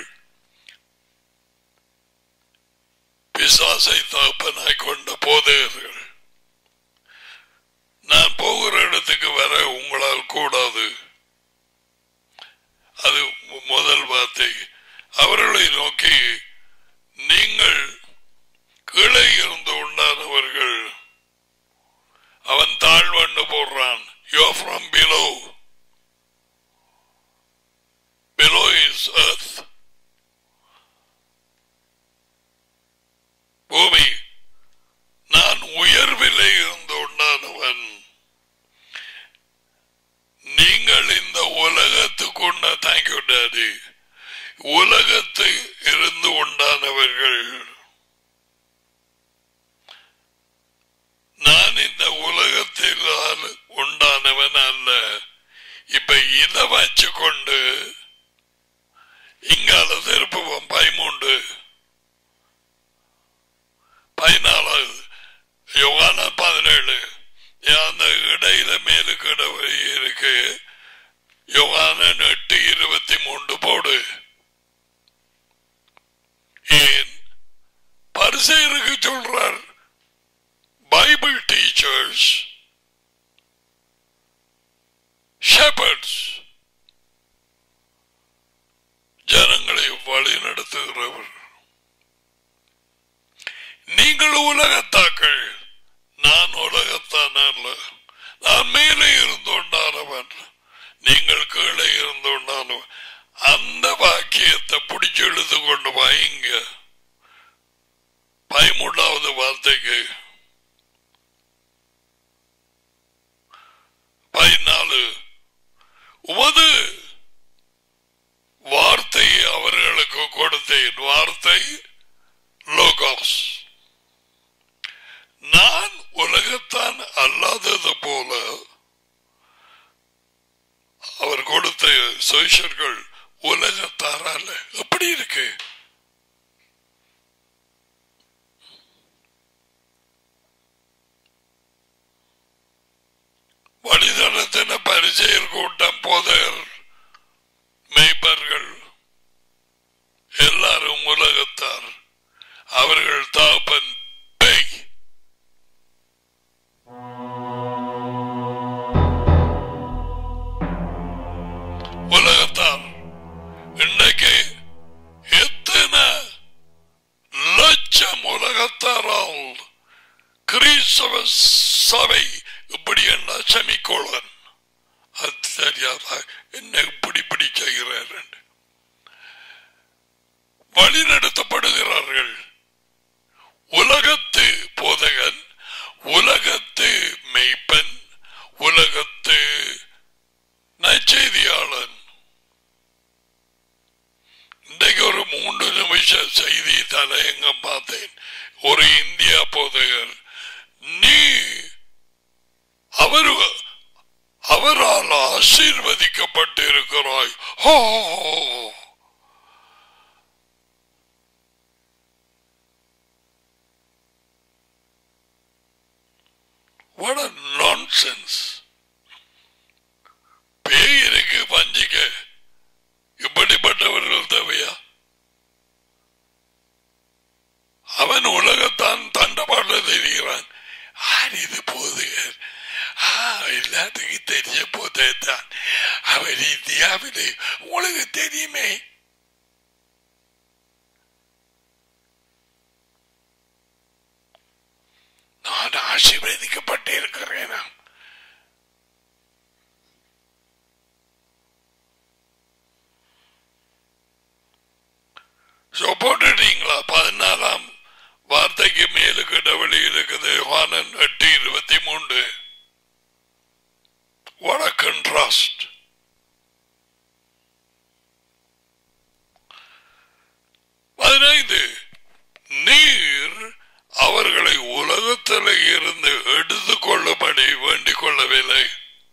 பிசாசை தகப்பனாய் கொண்ட போதகர்கள் நான் போகிற இடத்துக்கு வர உங்களால் கூடாது அது முதல் வார்த்தை அவர்களை நோக்கி நீங்கள் கீழே இருந்து உண்டானவர்கள் அவன் தாழ்வண்ணு போடுறான் யோ from below below is earth பூமி நான் உயர்விலே இருந்து உண்டானவன் நீங்கள் இந்த உலகத்துக்கு உண்ட தேங்க்யூ டாடி உலகத்து இருந்து உண்டானவர்கள் நான் இந்த உலகத்தில் உண்டானவன் அல்ல இப்ப இதை வச்சுக்கொண்டு இங்கால திருப்புவோம் பதிமூன்று பதினாலாவது யோகான பதினேழு அந்த இடையில மேலுக்கு இடைவெளி இருக்கு யோகானன் எட்டு இருபத்தி மூன்று போடு ஏன் பரிசெயருக்கு சொல்றார் பைபிள் டீச்சர்ஸ் ஷெப்பர்ட்ஸ் ஜனங்களை வழி நடத்துகிறவர் நீங்கள் உலகத்தாக்கள் நான் உலகத்தான் அல்ல நான் மேலே இருந்தோண்டானவன் நீங்கள் கீழே இருந்தோண்டானவன் அந்த வாக்கியத்தை பிடிச்சு எழுத்து கொண்டு வாங்க பதிமூன்றாவது வார்த்தைக்கு பதினாலு உமது வார்த்தையை அவர்களுக்கு கொடுத்தேன் வார்த்தை லோகாஸ் நான் உலகத்தான் அல்லாதது போல அவர் கொடுத்த சுவிஷர்கள் உலகத்தாரால எப்படி இருக்கு வழிதளத்தின பரிச்செயல் கூட்டம் போதர் மெய்ப்பர்கள் எல்லாரும் உலகத்தார் அவர்கள் தாப்பன் பேய் உலகத்தார் இன்றைக்கு எத்தனை லட்சம் உலகத்தாரால் கிறிஸ்தவ சபை இப்படி என்ன செமிக்கோளன் அது தெரியாதா என்ன இப்படி இப்படி செய்கிறார் என்று. வழிநடத்தப்படுகிறார்கள் உலகத்து போதகன் உலகத்து மெய்ப்பன் உலகத்து நற்செய்தியாளன் இன்றைக்கு ஒரு மூன்று நிமிஷ செய்தி தலையங்கம் பார்த்தேன் ஒரு இந்தியா போதகர் நீ அவர் அவரால் ஆசீர்வதிக்கப்பட்டு இருக்கிறாய் ஹோ What a nonsense. பேருக்கு பஞ்சிக்க இப்படிப்பட்டவர்கள் தேவையா அவன் உலகத்தான் தண்டபாட தெரிகிறான் ஆர் இது போதுகர் ஆ, எல்லாத்துக்கும் தெரிய போதான் அவர் இந்தியாவிலே உங்களுக்கு தெரியுமே நான் ஆசீர்வதிக்கப்பட்டு இருக்கிறேன் So, போட்டுட்டீங்களா பதினாலாம் வார்த்தைக்கு மேலுக்கு இடைவெளி இருக்குது வானன் எட்டு இருபத்தி மூன்று What a contrast. பதினைந்து நீர் அவர்களை உலகத்தில் இருந்து எடுத்துக் கொள்ளும்படி வேண்டிக் கொள்ளவில்லை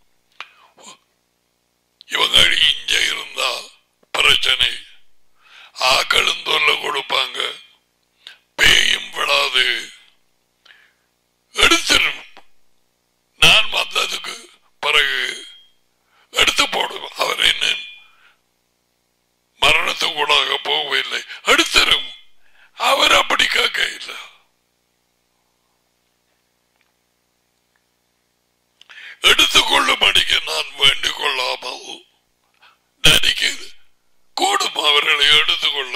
இவங்க இங்க இருந்தா பிரச்சனை ஆக்களும் தொல்லை கொடுப்பாங்க பேயும் விடாது எடுத்துரும் நான் வந்ததுக்கு பிறகு எடுத்து போடும் அவர் என்ன மரணத்துக்குள்ளாக போகவில்லை எடுத்துரும் அவர் அப்படி கேட்க இல்லை எடுத்துக்கொள்ளும்படிக்கு நான் வேண்டிக் கொள்ளாமல் நடிக்கு கூடும் அவர்களை எடுத்துக்கொள்ள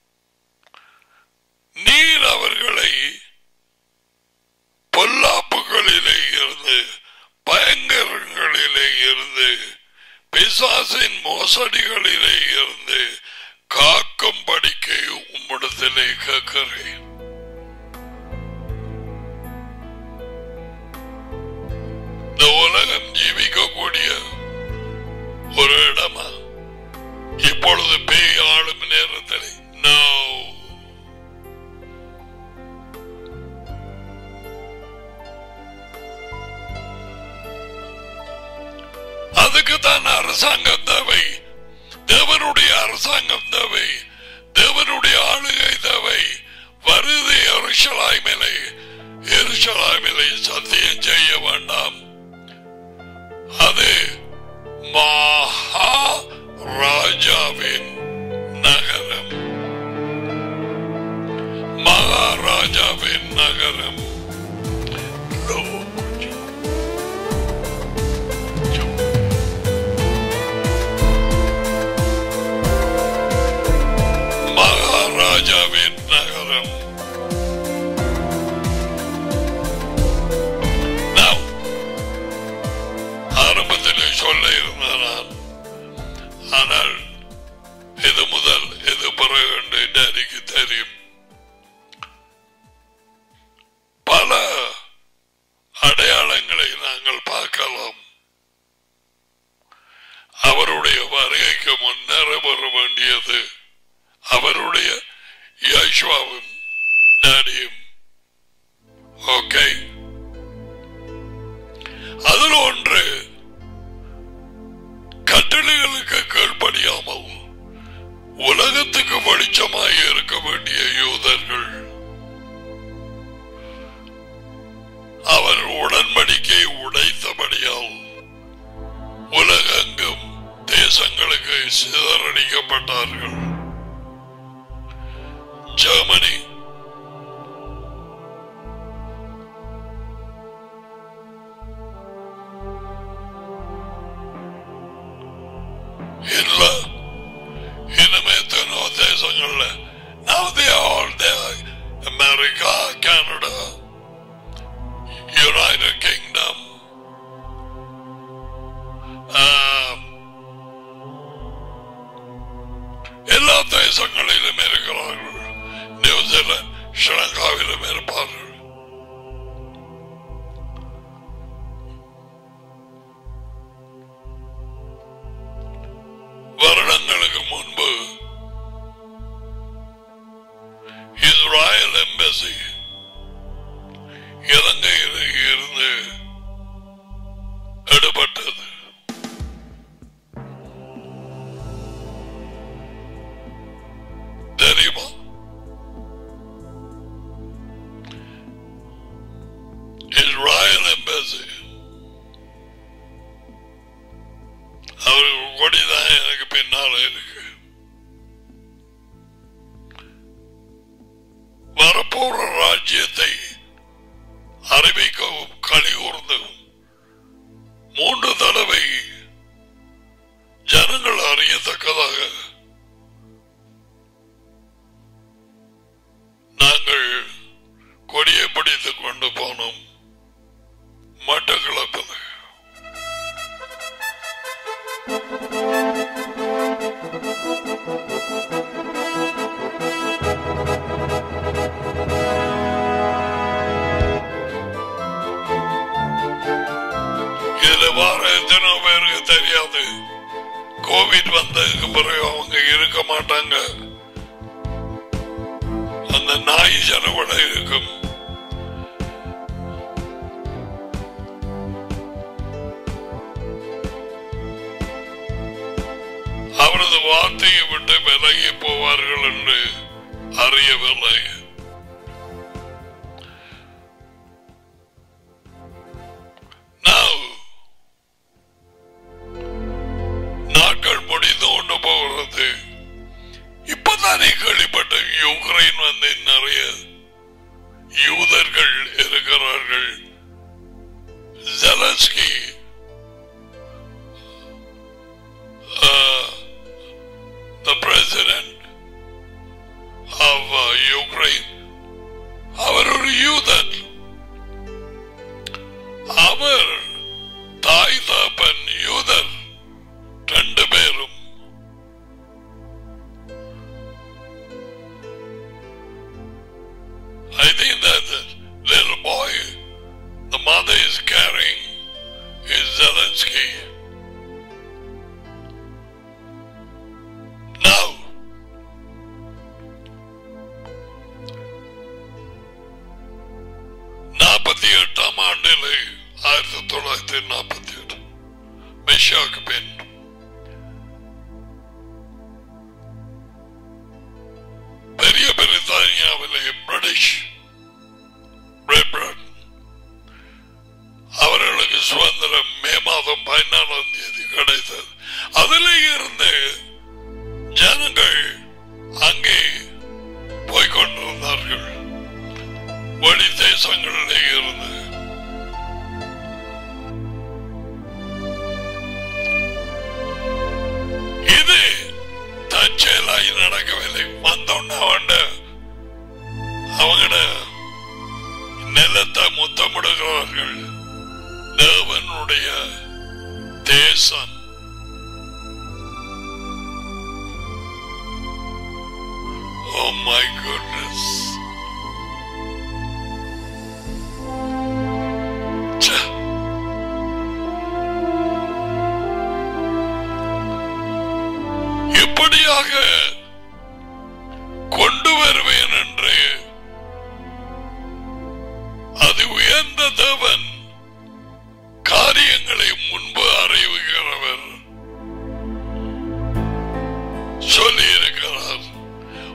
நீர் அவர்களை பொல்லாப்புகளிலே இருந்து பயங்கரங்களிலே இருந்து பிசாசின் மோசடிகளிலே இருந்து காக்கும்படிக்கு உம்மிடத்திலே கேட்கிறேன் இந்த உலகம் ஜீவிக்கக்கூடிய ஒரு இடமா இப்பொழுது பேய் ஆளும் நேரத்தில் நோ அதுக்கு தான் அரசாங்கம் தேவை தேவனுடைய அரசாங்கம் தேவை தேவனுடைய ஆளுகை தேவை வருது எருஷலாய்மிலை எருஷலாய்மிலை சத்தியம் செய்ய வேண்டாம் அது மகா வெளிச்சமாய் இருக்க வேண்டிய யூதர்கள் அவர் உடன்படிக்கை உடைத்தபடியால் உலகெங்கும் தேசங்களுக்கு சிதறடிக்கப்பட்டார்கள் ஜெர்மனி இல்ல இனிமே எத்தனோ தேசங்கள்ல now they are all there America, Canada, United Kingdom, ஆம், எல்லா தேசங்களிலும் இருக்கிறார்கள் நியூசிலாந்து ஸ்ரீலங்காவிலும் இருப்பார்கள் வருடங்களுக்கு முன்பு இஸ்ராயல் எம்பசி இலங்கையில் இருந்து எடுபட்டது தெரியுமா இஸ்ராயல் எம்பசி அவர்கள் கொடிதான் எனக்கு பின்னால இருக்கு வரப்போற ராஜ்யத்தை அறிவிக்கவும் கலிகூர்ந்து மூன்று தடவை ஜனங்கள் அறியத்தக்கதாக நாங்கள் கொடியை பிடித்துக் கொண்டு போனோம் மட்டக்களப்பில் இதுல வார எத்தனை பேருக்கு தெரியாது கோவிட் வந்ததுக்கு பிறகு அவங்க இருக்க மாட்டாங்க அந்த நாய் ஜனவட இருக்கும் அவரது வார்த்தையை விட்டு விலகி போவார்கள் என்று அறியவில்லை Now, நாட்கள் முடிந்து கொண்டு போகிறது இப்பதானே கேள்விப்பட்ட யுக்ரைன் வந்து நிறைய யூதர்கள் இருக்கிறார்கள் Zelensky the president of uh, Ukraine அவர் ஒரு யூதன் அவர் தாய் தாப்பன் யூதர் ரெண்டு பேரும் I think that the little boy the mother is carrying is Zelensky. Now, நாற்பத்தி எட்டாம் ஆண்டிலே ஆயிரத்தி தொள்ளாயிரத்தி நாற்பத்தி எட்டு மெஷாக்கு பின் பெரிய பிரித்தானியாவிலே பிரிட்டிஷ் பிரிட்டன் அவர்களுக்கு சுதந்திரம் மே மாதம் பதினாலாம் தேதி கிடைத்தது அதிலே இருந்து ஜனங்கள் அங்கே போய்கொண்டிருந்தார்கள் வெளி தேசங்களிலே இருந்து இது தற்செயலாய் நடக்கவில்லை வந்தோன்னா அவன்ட அவங்கட நிலத்தை முத்தமிடுகிறார்கள் தேவனுடைய தேசம் Oh my goodness. ச்சே. இப்படியாக கொண்டு வருவேன் என்று அது உயர்ந்த தேவன் காரியங்களை முன்பு அறிவுகிறவர் சொல்லி இருக்கிறார்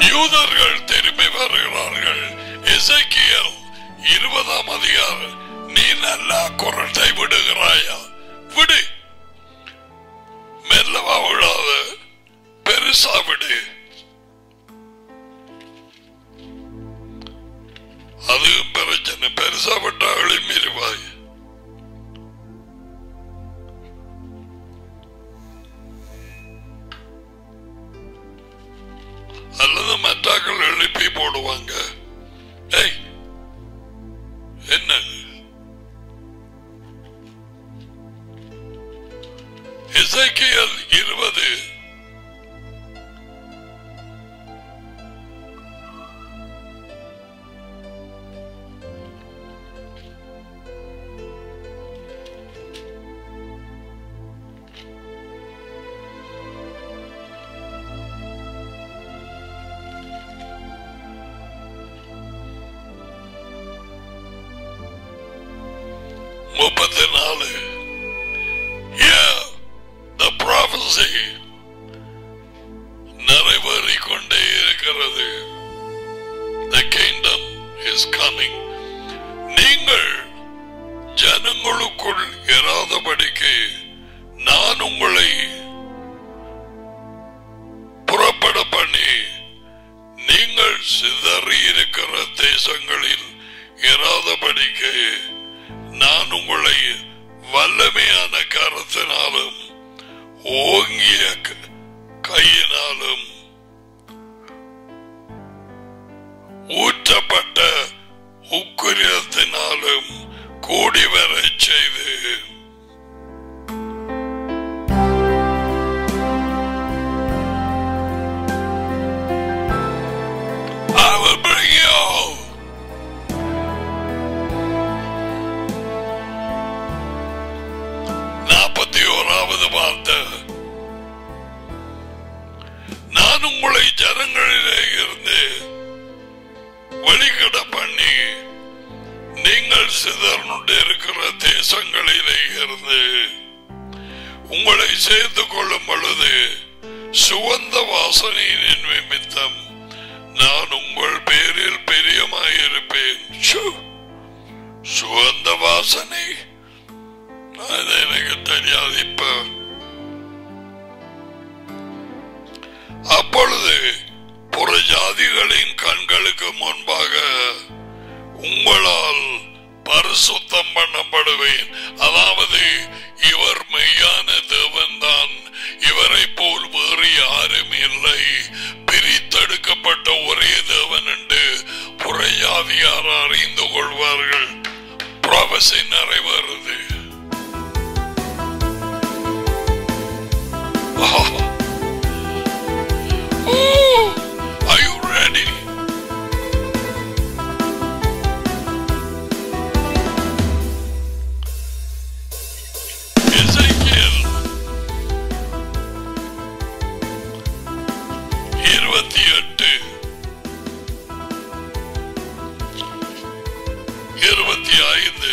யூதர்கள் திரும்பி வருகிறார்கள் இசைக்கியல் இருபதாம் அதிகாரம் நீ நல்லா குரட்டை விடுகிறாயா விடு மெல்லவா விடாத பெருசா விடு அதுவும் பிரச்சனை பெருசா விட்டாலும் இருவாய் அல்லது மற்றாக்கள் எழுப்பி போடுவாங்க ஏய் என்ன இசைக்கியல் இருபது முப்பத்தி நாலு Yeah, the prophecy நிறைவேறிக் கொண்டே இருக்கிறது The kingdom is coming. நீங்கள் ஜனங்களுக்குள் இராதபடிக்கு நான் உங்களை புறப்பட பண்ணி நீங்கள் சிதறி இருக்கிற தேசங்களில் இராதபடிக்கு நான் உங்களை வல்லமையான கரத்தினாலும் ஓங்கிய க- கையினாலும் ஊற்றப்பட்ட உக்குரியத்தினாலும் கூடி வரச் செய்து I will bring you all நாற்பத்தி ஓராவது வார்த்தை நான் உங்களை ஜனங்களிலே இருந்து வெளிக்கிட பண்ணி நீங்கள் சிதறனுண்டு இருக்கிற தேசங்களிலே இருந்து உங்களை சேர்த்து கொள்ளும் பொழுது சுகந்த வாசனையின் நிமித்தம் நான் உங்கள் பேரில் பிரியமாயிருப்பேன் சு, சுகந்த வாசனை அது எனக்கு தெரியாது இப்ப அப்பொழுது புற ஜாதிகளின் கண்களுக்கு முன்பாக உங்களால் பரிசுத்தம் பண்ணப்படுவேன் அதாவது இவர் மெய்யான தேவன்தான் இவரை போல் வேறு யாரும் இல்லை பிரித்தெடுக்கப்பட்ட ஒரே தேவன் என்று புறையாதியார் அறிந்து கொள்வார்கள் ப்ராபஸை நிறைவேறுது Oh, are you ready? எசேக்கியேல் இருபத்தி எட்டு இருபத்தி ஐந்து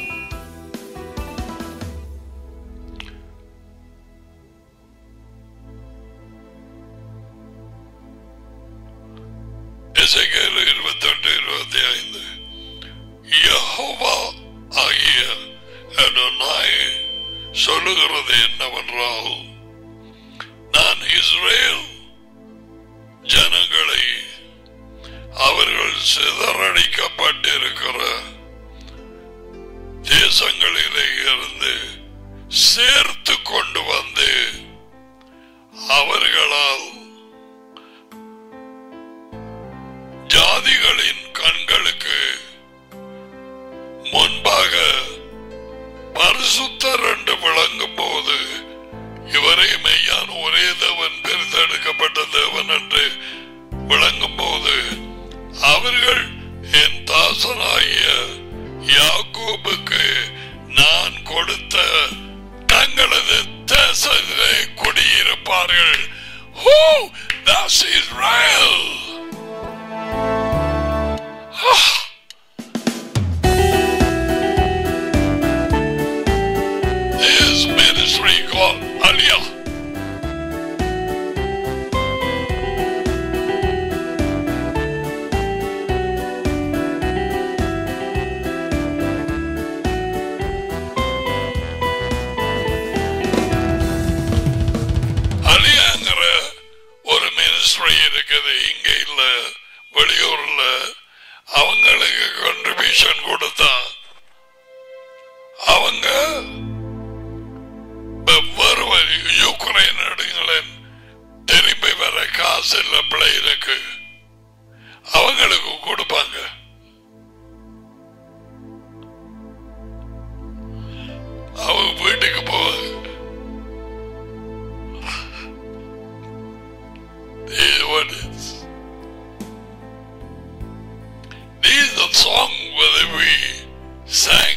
எசேக்கியேல் இருபத்தெட்டு இருபத்தி ஐந்து யெகோவா ஆகிய அடோனாய் சொல்லுகிறது என்னவென்றால் நான் இஸ்ரேல் ஜனங்களை அவர்கள் சிதறடிக்கப்பட்டிருக்கிற தேசங்களிலே இருந்து சேர்த்து கொண்டு வந்து அவர்களால் ஜாதிகளின் கண்களுக்கு முன்பாக பரிசுத்தர் என்று விளங்கும் போது இவரே மெய்யான ஒரே தேவன் பிரித்தெடுக்கப்பட்ட தேவன் என்று விளங்கும் போது அவர்கள் என் தாசனாகிய யாக்கோபுக்கு நான் கொடுத்த தங்களது தேசத்திலே குடியிருப்பார்கள் Who? That's Israel. This ministry called Aliyah. வெளியூர்ல அவங்களுக்கு கண்ட்ரிபியூஷன் கொடுத்தா அவங்க வெவ்வேறு வழி யுக்ரைன் நாடுகளின் திரும்பி வர காசு இல்ல பிள்ளைகளுக்கு அவங்களுக்கு கொடுப்பாங்க அவங்க வீட்டுக்கு போவாங்க This is what it is. This is the song that we sang.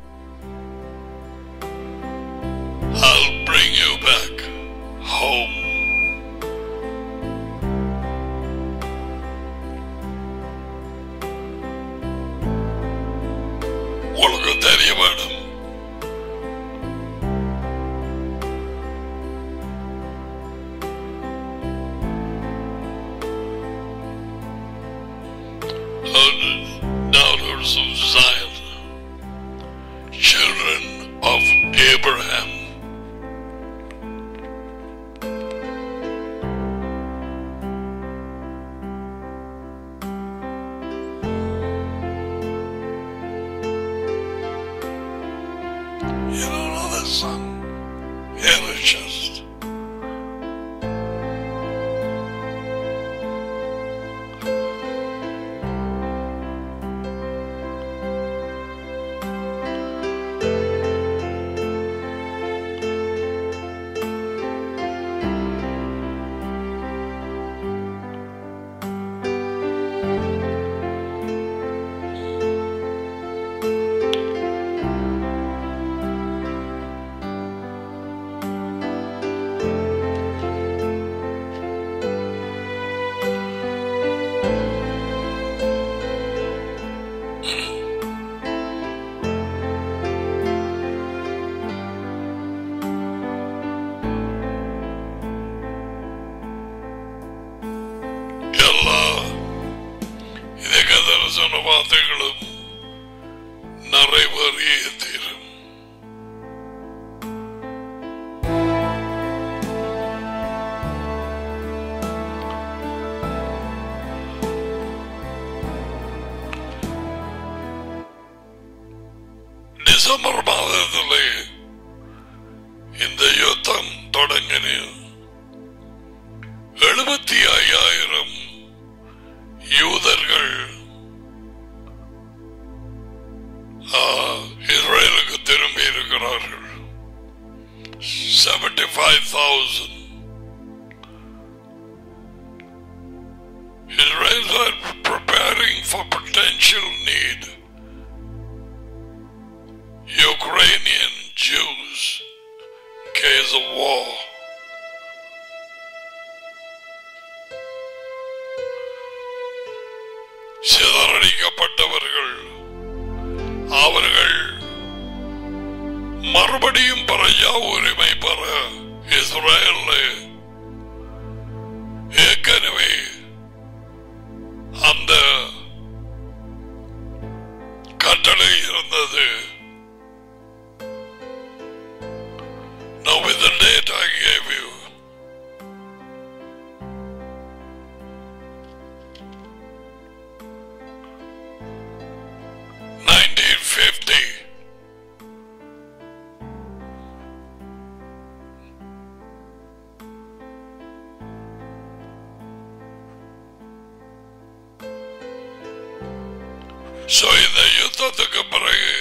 I'll bring you back home. உங்களுக்கு தெரிய வேணும் daughters of Zion, children of Abraham. You don't know that song? Yeah, it's just. எல்லா இதற்கு தரிசன வார்த்தைகளும் நிறைவேறியே தீரும் டிசம்பர் மாதத்திலே இந்த யுத்தம் தொடங்கினேன் எழுபத்தி ஐயாயிரம் யூதர்கள் ஆ, இஸ்ரேலுக்கு திரும்பி இருக்கிறார்கள் seventy five thousand Israelis are preparing for potential need. Ukrainian Jews, case of war. சிதறடிக்கப்பட்டவர்கள் அவர்கள் மறுபடியும் பறையா உரிமை பெற இஸ்ரேல் ஏற்கனவே அந்த கட்டளை இருந்தது Now with the date I gave you, nineteen fifty. So இந்த யுத்தத்துக்கு பிறகு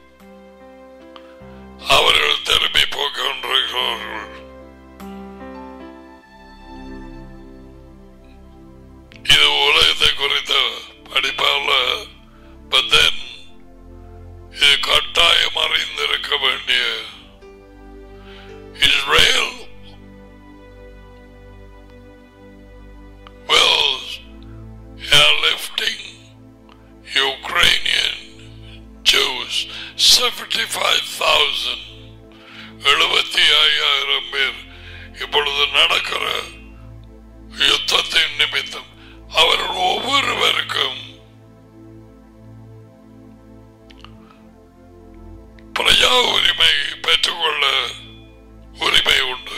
அவர்கள் திரும்பி போகின்றார்கள் இது உலகத்தை குறித்த படிப்பால but then இது கட்டாயம் அறிந்திருக்க வேண்டிய Israel will airlifting Ukrainian Jews 75,000 எழுபத்தி ஐயாயிரம் பேர் இப்பொழுது நடக்கிற யுத்தத்தின் நிமித்தம் அவர்கள் ஒவ்வொருவருக்கும் பிரஜா உரிமை பெற்றுக்கொள்ள உரிமை உண்டு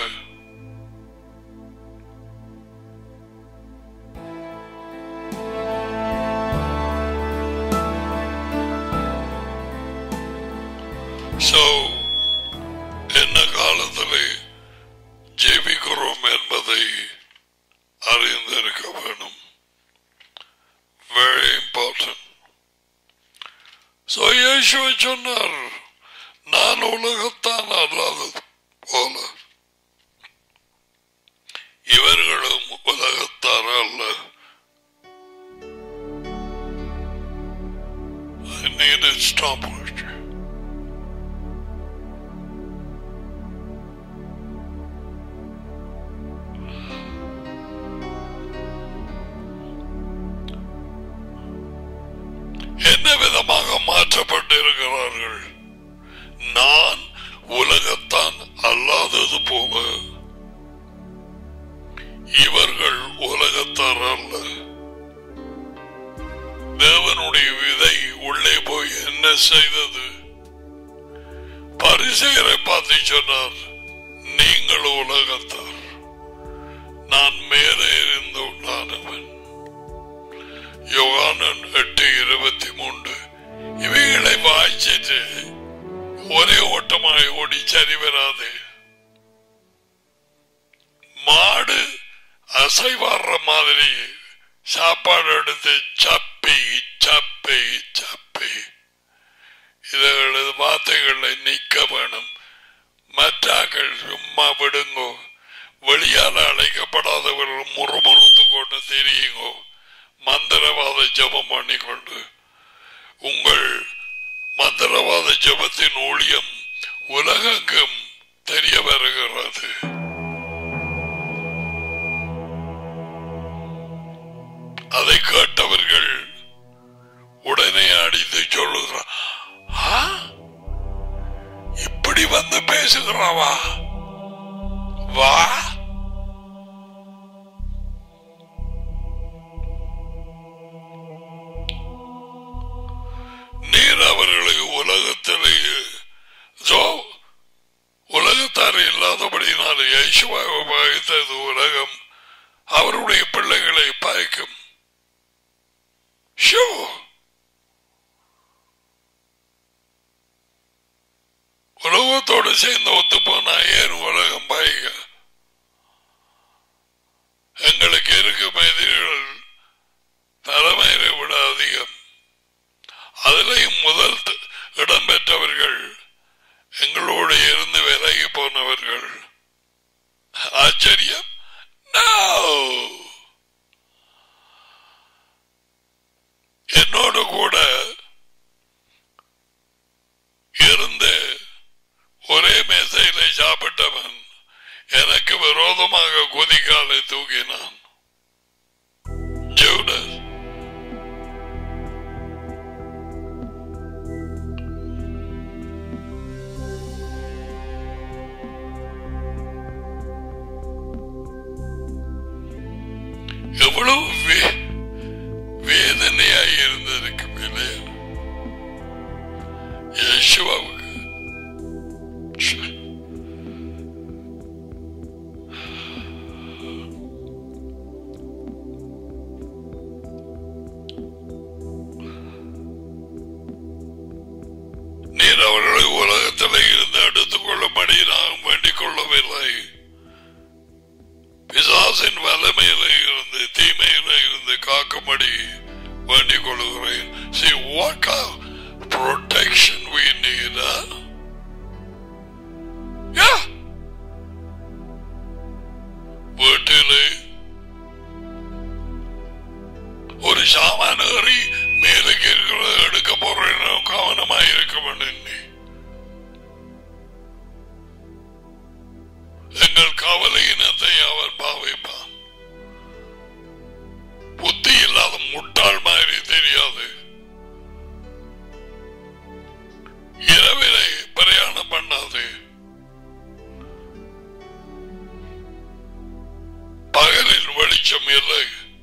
இயேசுவை சொன்னார் நான் உலகத்தான் அல்லாதது போல இவர்களும் உலகத்தார் அல்ல I need a stopwatch. என்ன விதமாக மாற்றப்பட்டிருக்கிறார்கள் நான் உலகத்தான் அல்லாதது போல இவர்கள் உலகத்தார் அல்ல தேவனுடைய விதை உள்ளே போய் என்ன செய்தது பரிசெயரை பார்த்து சொன்னார் நீங்கள் உலகத்தார் நான் மேலே இருந்து உண்டானவன் யோகானன் எட்டு இருபத்தி மூன்று இவைகளை வாய்ச்சிட்டு ஒரே ஓட்டமாய் ஓடி சரி வராது மாடு அசைவாடுற மாதிரி சாப்பாடு எடுத்து சப்பி சப்பி சப்பி இதுகளது வார்த்தைகளை நிக்க வேணும் மற்றாக்கள் சும்மா விடுங்கோ வெளியால் அழைக்கப்படாதவர்கள் முறுமுறுத்து கொண்டு தெரியுங்கோ மந்திரவாத ஜபம் பண்ணிக்கொண்டு உங்கள் மந்திரவாத ஜபத்தின் ஊழியம் உலகெங்கும் தெரிய வருகிறது அதை கேட்டவர்கள் உடனே அடித்து சொல்லுகிறார் "ஆ? இப்படி வந்து பேசுகிறாவா வா நீர் அவர்களை உலகத்திலேயே ஜோ உலகத்தார் இல்லாதபடினால் யேசுவாவை பாய்த்தது உலகம் அவருடைய பிள்ளைகளை பாய்க்கும் ஷோ உலகத்தோடு சேர்ந்து ஒத்து போனா ஏன் உலகம் பாய்க்க எங்களுக்கு இருக்கும் எதிரிகள் தலைமையை விட அதிகம் அதிலையும் முதல் த- இடம் பெற்றவர்கள் எங்களோடு இருந்து விலகி போனவர்கள் ஆச்சரியம் No! என்னோடு கூட இருந்து ஒரே மேசையில சாப்பிட்டவன் எனக்கு விரோதமாக குதிகாலை தூக்கினான் ஜூடஸ் எவ்வளவு வே- வேதனையாய் இருந்திருக்கு மேலே யேசுவாவுக்கு ச்சே. நீர் அவர்களை உலகத்தில் இருந்து எடுத்துக் கொள்ளும்படி நான் வேண்டிக் கொள்ளவில்லை பிசாசின் வல்லமையில இருந்து தீமையில இருந்து காக்கும்படி வேண்டிக் கொள்கிறேன் see what kind of protection we need huh? yeah வீட்டிலே ஒரு சாமான ஏறி மேலுக்கு இருக்கிறத எடுக்க போறேன் கவனமாக இருக்க வேண்டும் நீ எங்கள் கவலையினத்தை அவர் பாவிப்பான் புத்தி இல்லாத முட்டாள் மாதிரி தெரியாது இரவிலே பிரயாணம் பண்ணாது பகலில் வெளிச்சம் இல்லை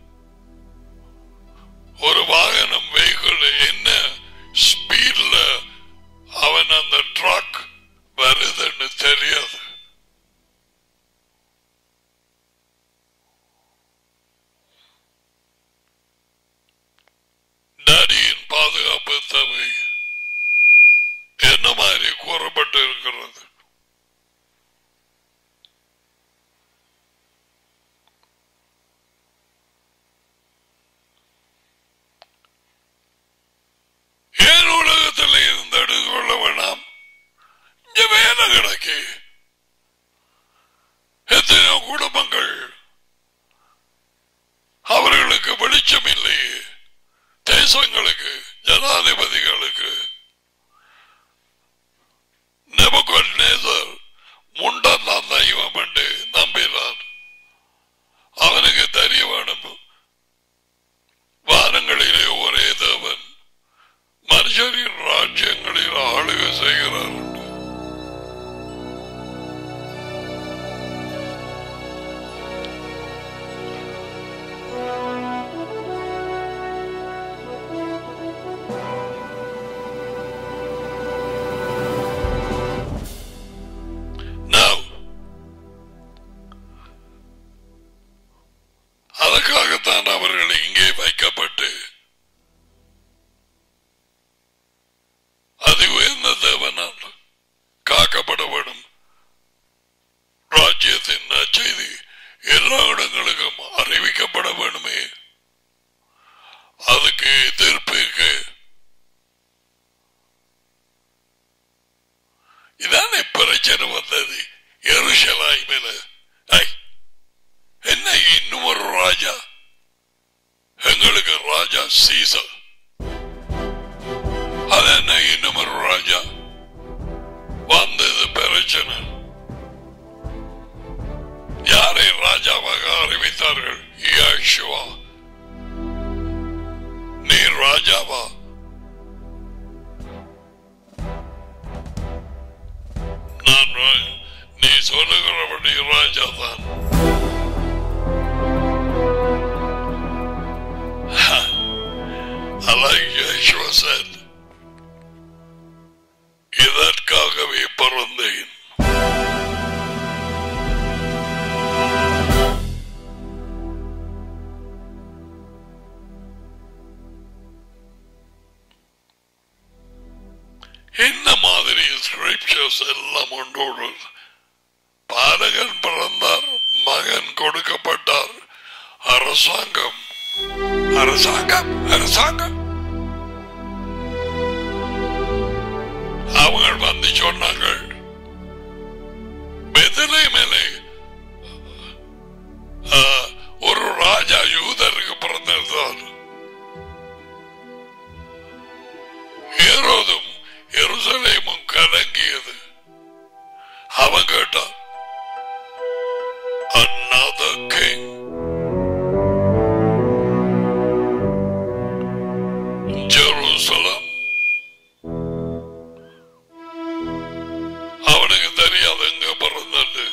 ஒரு வாகனம் வெஹிக்கிள் என்ன ஸ்பீட்ல அவன் அந்த ட்ரக் வருதுன்னு தெரியாது நரியின் பாதுகாப்பு தேவை என்ன மாதிரி கூறப்பட்டு இருக்கிறது எத்தனையோ குடும்பங்கள் அவர்களுக்கு வெளிச்சம் இல்லை தேசங்களுக்கு ஜனாதிபதிகளுக்கு நெபுகத் நேசர் முண்டந்தான் தெய்வம் என்று நம்பினார் அவனுக்கு தெரிய வேணும் வானங்களிலே ஒரே தேவன் மனுஷரின் ராஜ்யங்களில் ஆளுகை செய்கிறார் என்று. Now, அதற்காகத்தான் அவர்கள் இங்கே வைக்கப்பட்டு அது உயர்ந்த தேவனால் காக்கப்பட வேண்டும் ராஜ்யத்தின் நற்செய்தி எல்லா இடங்களுக்கும் அறிவிக்கப்பட வேண்டுமே அதுக்கு எதிர்ப்புக்கு இதானே பிரச்சனை வந்தது எருசலாய் மேல ஐ, என்ன இன்னும் ஒரு ராஜா எங்களுக்கு ராஜா சீசர் அது என்ன இன்னும் ஒரு ராஜா வந்தது பிரச்சனை யாரை ராஜாவாக அறிவித்தார்கள் யாஷுவா நீ ராஜாவா நான் ரா- நீ சொல்லுகிறபடி ராஜா தான் like Yeshua said, இதற்காகவே பிறந்தேன் இந்த மாதிரி ஸ்கிரிப்சர்ஸ் எல்லாம் ஒன்றோடு பாலகன் பிறந்தார் மகன் கொடுக்கப்பட்டார் அரசாங்கம் அரசாங்கம் அரசாங்கம் அவங்க வந்து சொன்னார்கள் பெதிலை மேலே ஆ, ஒரு ராஜா யூதருக்கு பிறந்திருந்தார் ஏரோதும் எருசலேமும் கலங்கியது அவன் கேட்டான் another king ஜெருசலம் அவனுக்கு தெரியாது எங்க பிறந்தது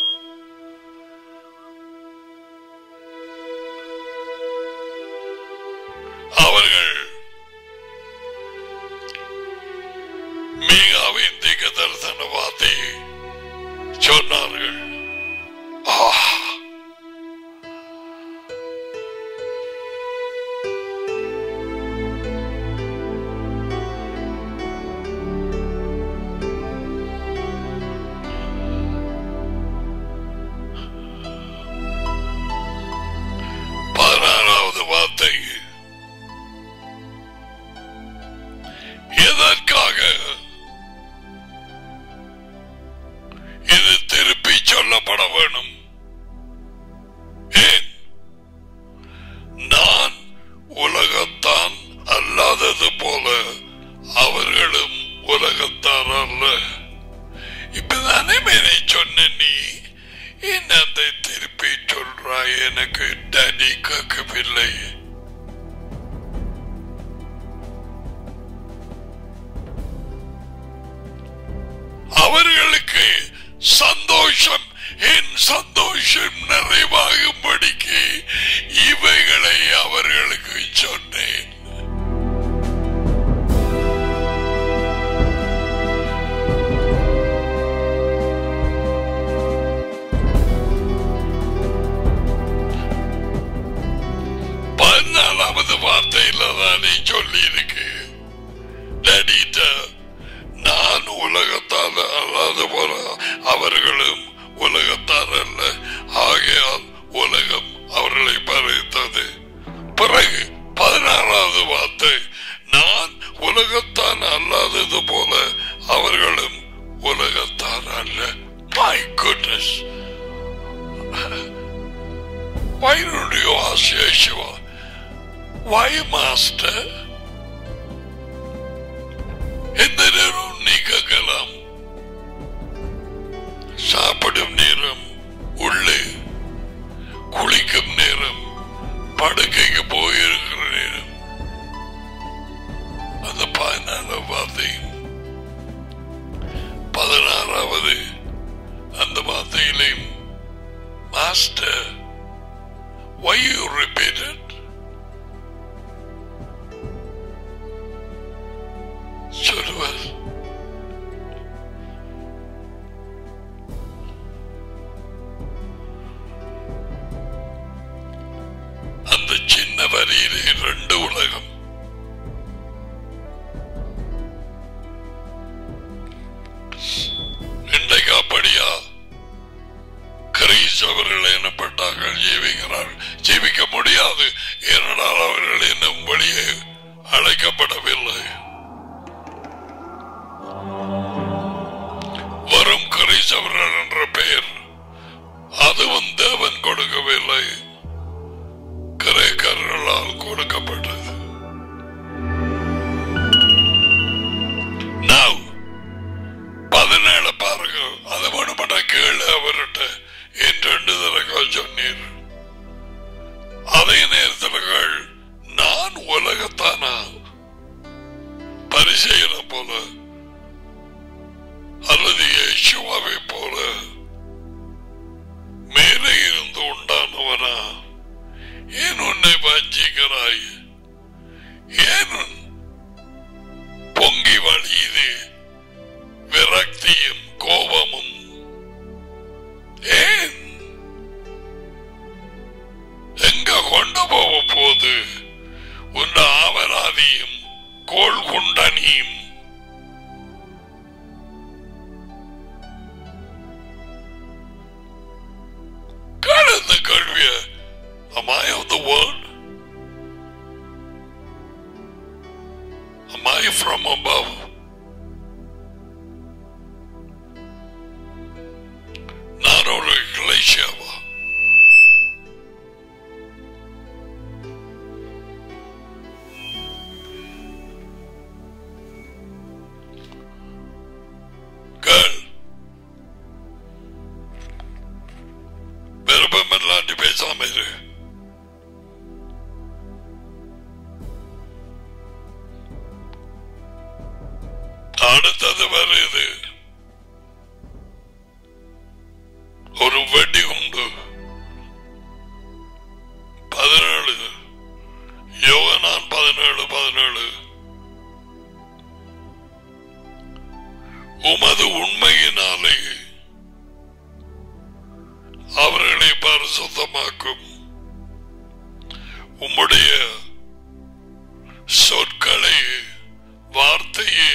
அவர்கள் மீகாவின் தீக்க தரிசன வார்த்தையை சொன்னார்கள் ஆ பதினாறாவது வார்த்தை எதற்காக இது திருப்பி சொல்லப்பட வேணும் ஏன் நான் உலகத்தான் அல்லாதது போல அவர்களும் உலகத்தார் அல்ல இப்பதானே மேலே சொன்ன நீ என்னத்தை திருப்பி சொல்றாய் எனக்கு டடி கேட்கவில்லை அவர்களுக்கு சந்தோஷம் என் சந்தோஷம் நிறைவாகும்படிக்கு இவைகளை அவர்களுக்கு சொன்னேன் பதினாலாவது வார்த்தையில தானே சொல்லி இருக்கு டடிட்ட நான் உலகத்தால் அல்லாத போல அவர்களும் உலகத்தார் அல்ல ஆகையால் உலகம் அவர்களை பறித்தது பிறகு பதினாறாவது வார்த்தை நான் உலகத்தான் அல்லாதது போல அவர்களும் உலகத்தார் அல்ல my goodness Why don't you ask Yeshua? Why, Master? எந்த நேரம் நீ கேட்கலாம் சாப்பிடும் நேரம் உள்ளே குளிக்கும் நேரம் படுக்கைக்கு போயிருக்கிற நேரம் அந்த பதினாறாம் வார்த்தையும் பதினாறாவது அந்த வார்த்தையிலையும் master why you repeat it சொல்லுவார் அந்த சின்ன வரியிலே ரெண்டு உலகம் இன்றைக்கு அப்படியா கிறிஸ்தவர்கள் எனப்பட்டார்கள் ஜீவிக்கிறார்கள் ஜீவிக்க முடியாது ஏனென்றால் அவர்கள் இன்னும் வெளியே அழைக்கப்படவில்லை வரும் கிறிஸ்தவர்கள் என்ற பெயர் அதுவும் தேவன் கொடுக்கவில்லை கிரேக்கர்களால் கொடுக்கப்பட்டது Now, பதினேழு பாருங்க அது வேணுமட்ட கேளு அவர்கிட்ட என்று ரெண்டு தடவை சொன்னீர் அதே நேரத்தில் நான் உலகத்தானா பரிசெயல போல அல்லது யேசுவாவை போல மேலே இருந்து உண்டானவனா ஏன் உன்னை வாஞ்சிக்கிறாய் ஏன் உன் பொங்கி வழியுது விரக்தியும் கோபமும் ஏன் எங்க கொண்டு போக போது உன் ஆவராதியும் கோள் குண்டனியும் கேளுந்த கேள்விய Am I of the world? Am I from above? நான் ஒரு கிளேஷியாவா கேள் விருப்பம் இல்லாட்டி பேசாம இரு அடுத்தது வருது ஒரு வெடி உண்டு பதினேழு யோகனான் பதினேழு பதினேழு உமது உண்மையினாலே அவர்களை பரிசுத்தமாக்கும் உம்முடைய சொற்களை வார்த்தையே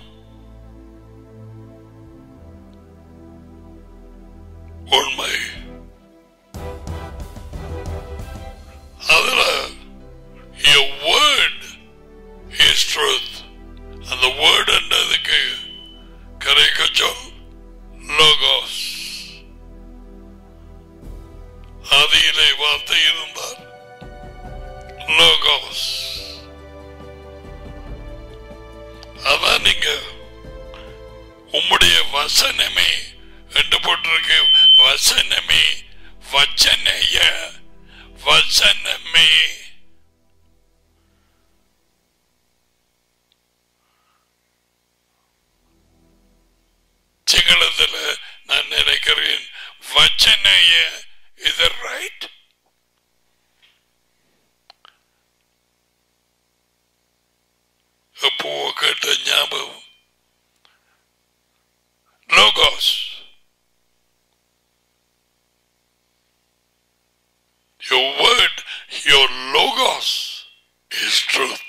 உண்மை அதுல your word is truth அந்த word என்றதுக்கு கரைக்க சொல் லோகோஸ் ஆதியிலே வார்த்தை இருந்தார் லோகோஸ் அதான் நீங்க உம்முடைய வசனமே என்று போட்டிருக்கு வசனமே வச்சனைய வசனமே சிங்களத்துல நான் நினைக்கிறேன் வச்சனைய இது ரைட் எப்போ கேட்ட ஞாபகம் logos Your word, your logos is truth.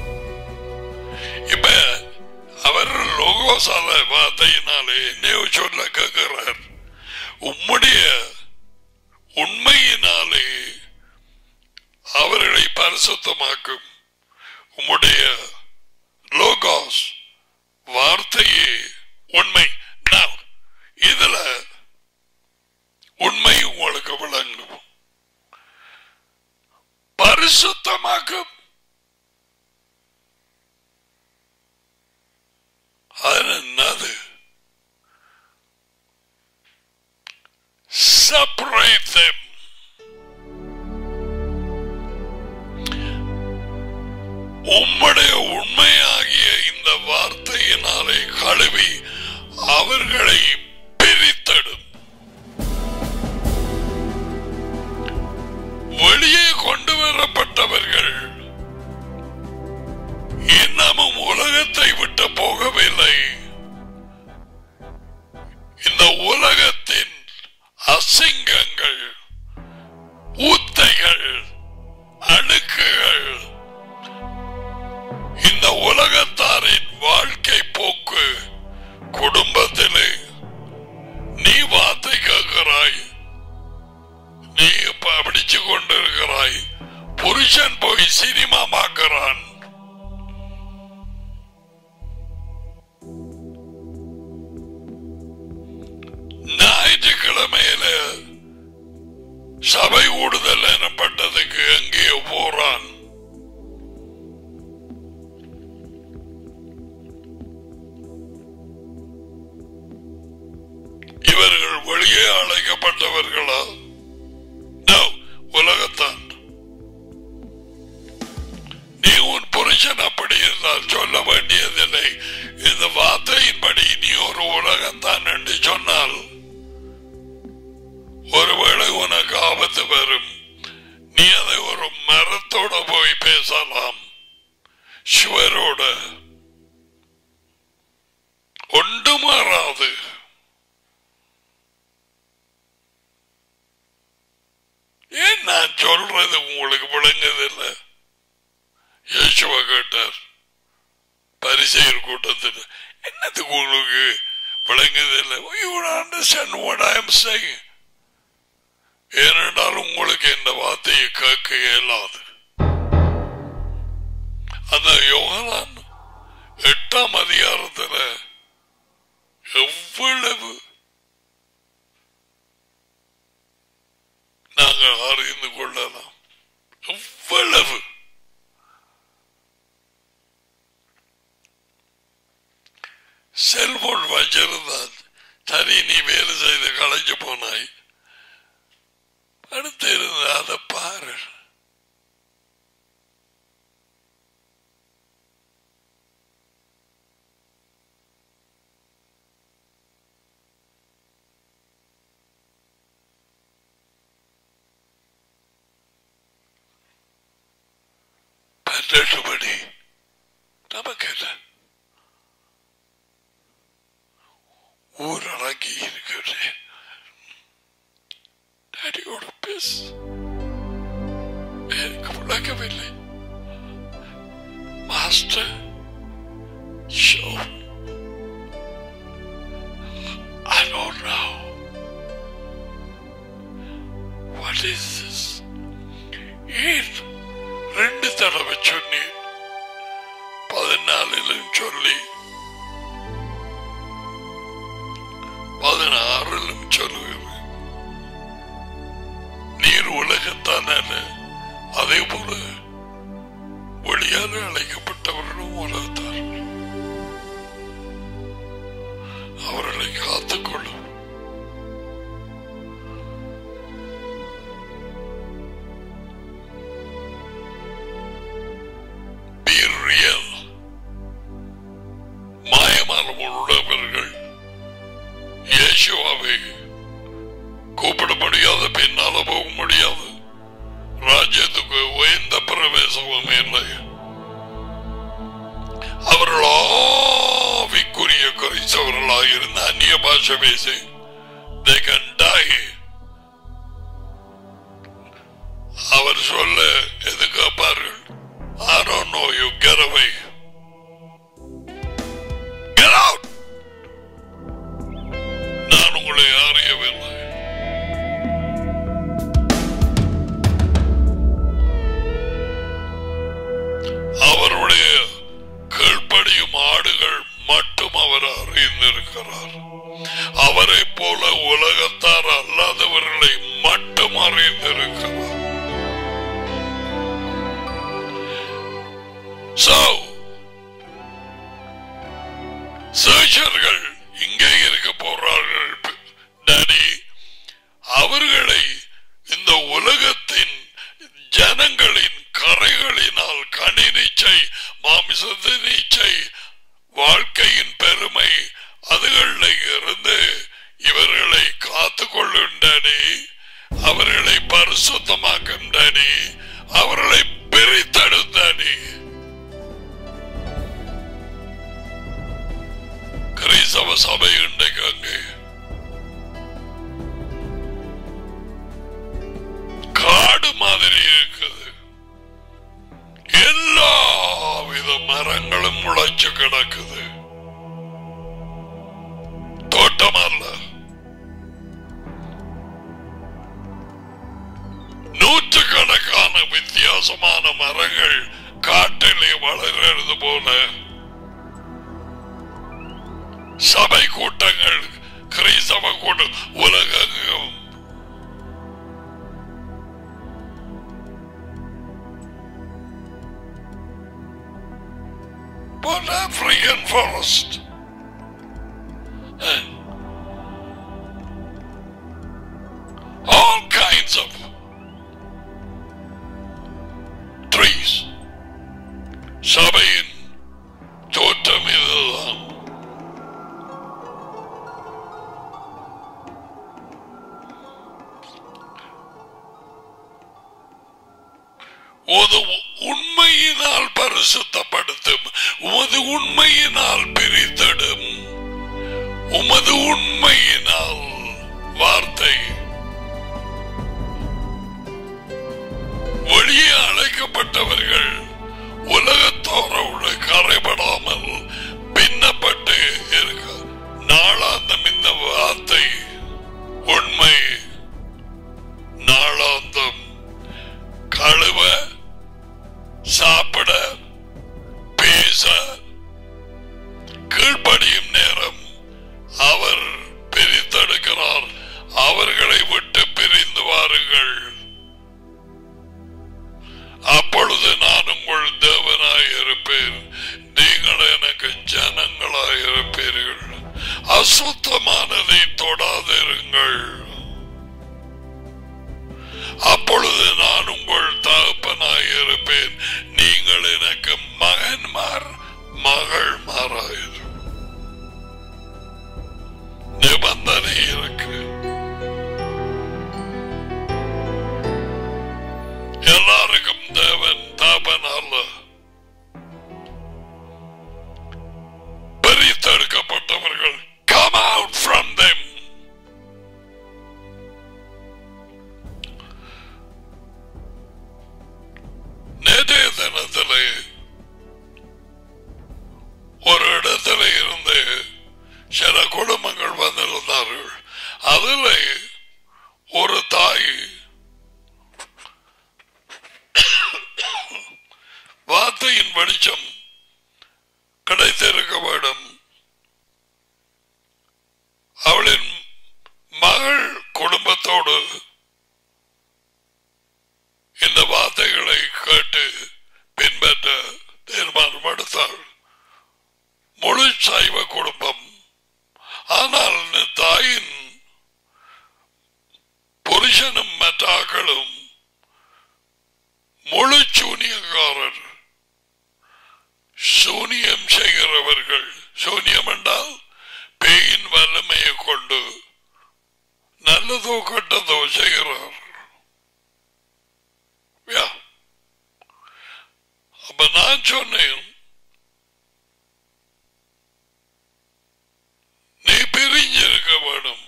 இப்ப அவர் லோகோசால வார்த்தையினாலே என்னையோ சொல்ல கேட்கிறார் உம்முடைய உண்மையினாலே அவர்களை பரிசுத்தமாக்கும் உம்முடைய லோகாஸ் வார்த்தையே உண்மை Now, இதுல உண்மை உங்களுக்கு விளங்கும் பரிசுத்தமாக்கும் அது என்னது separate them உம்முடைய உண்மையாகிய இந்த வார்த்தையினாலே கழுவி அவர்களை பிரித்தடும் வெளியே கொண்டு வரப்பட்டவர்கள் இன்னமும் உலகத்தை விட்டு போகவில்லை இந்த உலகத்தின் அசிங்கங்கள் ஊத்தைகள் அழுக்குகள் இந்த உலகத்தாரின் வாழ்க்கை போக்கு குடும்பத்திலே நீ வார்த்தை கேட்கிறாய் நீ இப்ப பிடிச்சு கொண்டிருக்கிறாய் புருஷன் போய் சினிமா பார்க்கிறான் ஞாயிற்றுக்கிழமையில சபை கூடுதல் எனப்பட்டதுக்கு எங்கேயோ போறான் இவர்கள் வெளியே அழைக்கப்பட்டவர்களா No, உலகத்தான் நீ உன் புருஷன் அப்படி இருந்தால் சொல்ல வேண்டியதில்லை இந்த வார்த்தையின்படி நீ ஒரு உலகத்தான் என்று சொன்னால் ஒருவேளை உனக்கு ஆபத்து வரும் நீ அதை ஒரு மரத்தோட போய் பேசலாம் சுவரோட ஒன்று மாறாது ஏன் நான் சொல்றது உங்களுக்கு விளங்குதில்லை இயேசுவ கேட்டார் பரிசெயர் கூட்டத்தில் என்னத்துக்கு உங்களுக்கு விளங்குதில்லை you don't understand what I am saying ஏனென்றால் உங்களுக்கு இந்த வார்த்தையை கேட்க இயலாது அந்த யோகனான் எட்டாம் அதிகாரத்துல எவ்வளவு நாங்கள் அறிந்து கொள்ளலாம் எவ்வளவு செல்போன் வச்சிருந்தான் சரி நீ வேலை செய்து களைஞ்சு போனாய் அடுத்து இருந்த அதை பாரு பன்னெண்டு மணி நமக்கு என்ன ஊரடங்கி இருக்கிறேன் டாடியோட பேஸ் எனக்கு விளக்கவில்லை master show I don't know. What is this? ஏன் ரெண்டு தடவை சொன்னேன் பதினாலிலும் சொல்லி பதினாறிலும் சொல்லுகிறேன் நீர் உலகத்தான அதே போல வெளியாக அழைக்கப்பட்டவர்களும் உலகத்தார் அவர்களை காத்துக்கொள்ளும் Be real. மாயமானம் உள்ளவர்கள் இயேசுவாவை கூப்பிட முடியாத பின்னால போக முடியாது ராஜ்யத்துக்கு உயர்ந்த பிரவேசமும் இல்லை அவர்கள் ஆவிக்குரிய குறைச்சவர்களாக இருந்த அந்நிய பாஷை பேசி they can die அவர் சொல்ல எது கேட்பார்கள் I don't know you get away get out நான் உங்களை அறியவில்லை அவருடைய கீழ்ப்படியும் ஆடுகள் மட்டும் அவர் அறிந்திருக்கிறார் அவரை போல உலகத்தார் அல்லாதவர்களை மட்டும் அறிந்திருக்கிறார் தேசத்தின் இச்சை வாழ்க்கையின் பெருமை அதுகளில் இருந்து இவர்களை காத்து கொள்ளுண்டனே அவர்களை பரிசுத்தமாக்கின்றனே அவர்களை பிரித்தெடுத்தனே கிறிஸ்தவ சபை இன்றைக்கு அங்கே காடு மாதிரி இருக்குது எல்லா வித மரங்களும் முளைச்சு கிடக்குது தோட்டம் அல்ல நூற்றுக்கணக்கான வித்தியாசமான மரங்கள் காட்டிலே வளர்கிறது போல சபை கூட்டங்கள் கிறிஸ்தவ கூட்டம் உலகெங்கும் What African forest? Eh? All kinds of trees. சபையின் தோற்றம் இதுதான் உமது உண்மையினால் பரிசுத்தப்படுத்தும் உமது உண்மையினால் பிரித்தடும் உமது உண்மையினால் வார்த்தை வெளியே அழைக்கப்பட்டவர்கள் உலகத்தோரோடு கரைபடாமல் பின்னப்பட்டு இருக்க நாளாந்தம் இந்த வார்த்தை உண்மை நாளாந்தம் கழுவ சாப்பிட பேச கீழ்ப்படியும் நேரம் அவர் பிரித்தெடுக்கிறார் அவர்களை விட்டு பிரிந்து வாருங்கள் அப்பொழுது நான் உங்கள் தேவனாய் இருப்பேன் நீங்கள் எனக்கு ஜனங்களாய் இருப்பீர்கள் அசுத்தமானதை தொடாதிருங்கள் அப்பொழுது நான் உங்கள் தகப்பனாய் இருப்பேன் நீங்கள் எனக்கு மகன்மார் மகள் மாறாயிரு நிபந்தனை இருக்கு எல்லாருக்கும் தேவன் தாபன் அல்ல பிரித்தெடுக்கப்பட்டவர்கள் come out from them நேற்றைய தினத்திலே ஒரு இடத்துல இருந்து சில குடும்பங்கள் வந்திருந்தார்கள் அதில் ஒரு தாய் வார்த்தையின் வெளிச்சம் கிடைத்திருக்க வேண்டும் அவளின் மகள் குடும்பத்தோடு இந்த வார்த்தைகளை கேட்டு பின்பற்ற தீர்மானம் எடுத்தாள் முழு சைவ குடும்பம் ஆனால் இந்த தாயின் புருஷனும் மற்றாக்களும் முழு சூனியக்காரர் சூனியம் செய்கிறவர்கள் சூனியம் என்றால் பேயின் வல்லமையை கொண்டு நல்லதோ கெட்டதோ செய்கிறார் யா. அப்ப நான் சொன்னேன் நீ பிரிஞ்சிருக்க வேணும்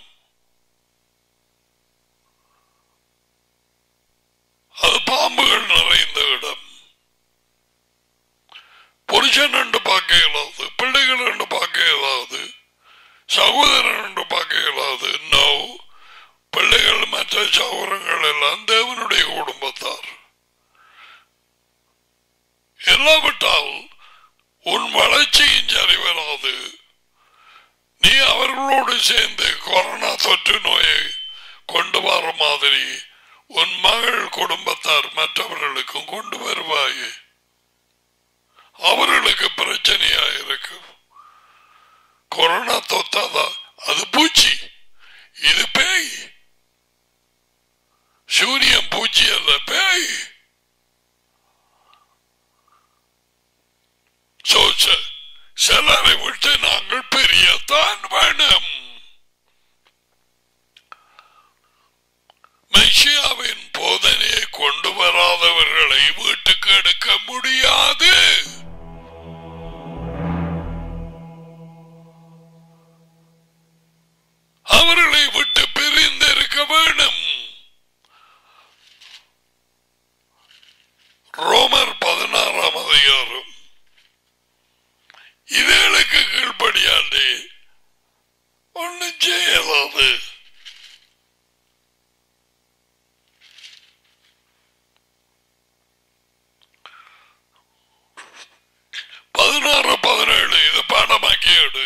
அது பாம்புகள் நிறைந்த இடம் புருஷன் என்று பார்க்க இயலாது பிள்ளைகள் என்று பார்க்க இயலாது சகோதரன் என்று பார்க்க இயலாது நோ பிள்ளைகள் மற்ற சகோதரங்கள் எல்லாம் தேவனுடைய குடும்பத்தார் இல்லாவிட்டால் உன் வளர்ச்சியின் சரி வராது நீ அவர்களோடு சேர்ந்து கொரோனா தொற்று நோயை கொண்டு வர மாதிரி உன் மகள் குடும்பத்தார் மற்றவர்களுக்கும் கொண்டு வருவாயே அவர்களுக்கு பிரச்சனையா இருக்கு கொரோனா தொத்தாதா அது பூச்சி இது பேய் சூரியன் பூச்சி அல்ல பேய் முடியாது அவர்களை விட்டு பிரிந்திருக்க வேண்டும் ரோமர் பதினாறாம் அதிகாரம் இதேளுக்கு கீழ்படியாண்டே ஒன்னும் செய்யலாது பதினாறு பதினேழு இது பாடமாக்கி எடு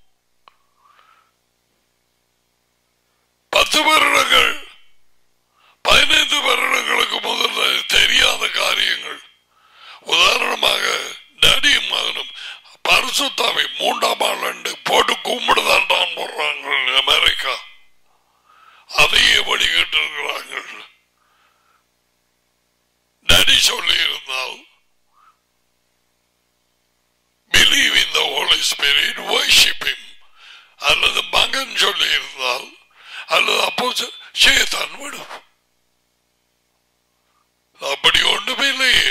பத்து வருடங்கள் பதினைந்து வருடங்களுக்கு முதல்ல தெரியாத காரியங்கள் உதாரணமாக டேடியும் மகனும் பரிசுத்தாவை மூன்றாம் ஆண்டு போட்டு கும்பிடுதான் போடுறாங்க அமெரிக்கா அதையே வழிகிட்டு இருக்கிறார்கள் டேடி சொல்லி இருந்தால் believe in the holy spirit worship him அல்லது மகன் சொல்லி இருந்தால் அல்லது அப்போ சேத்தான் விடும் அப்படி ஒன்றுமே இல்லையே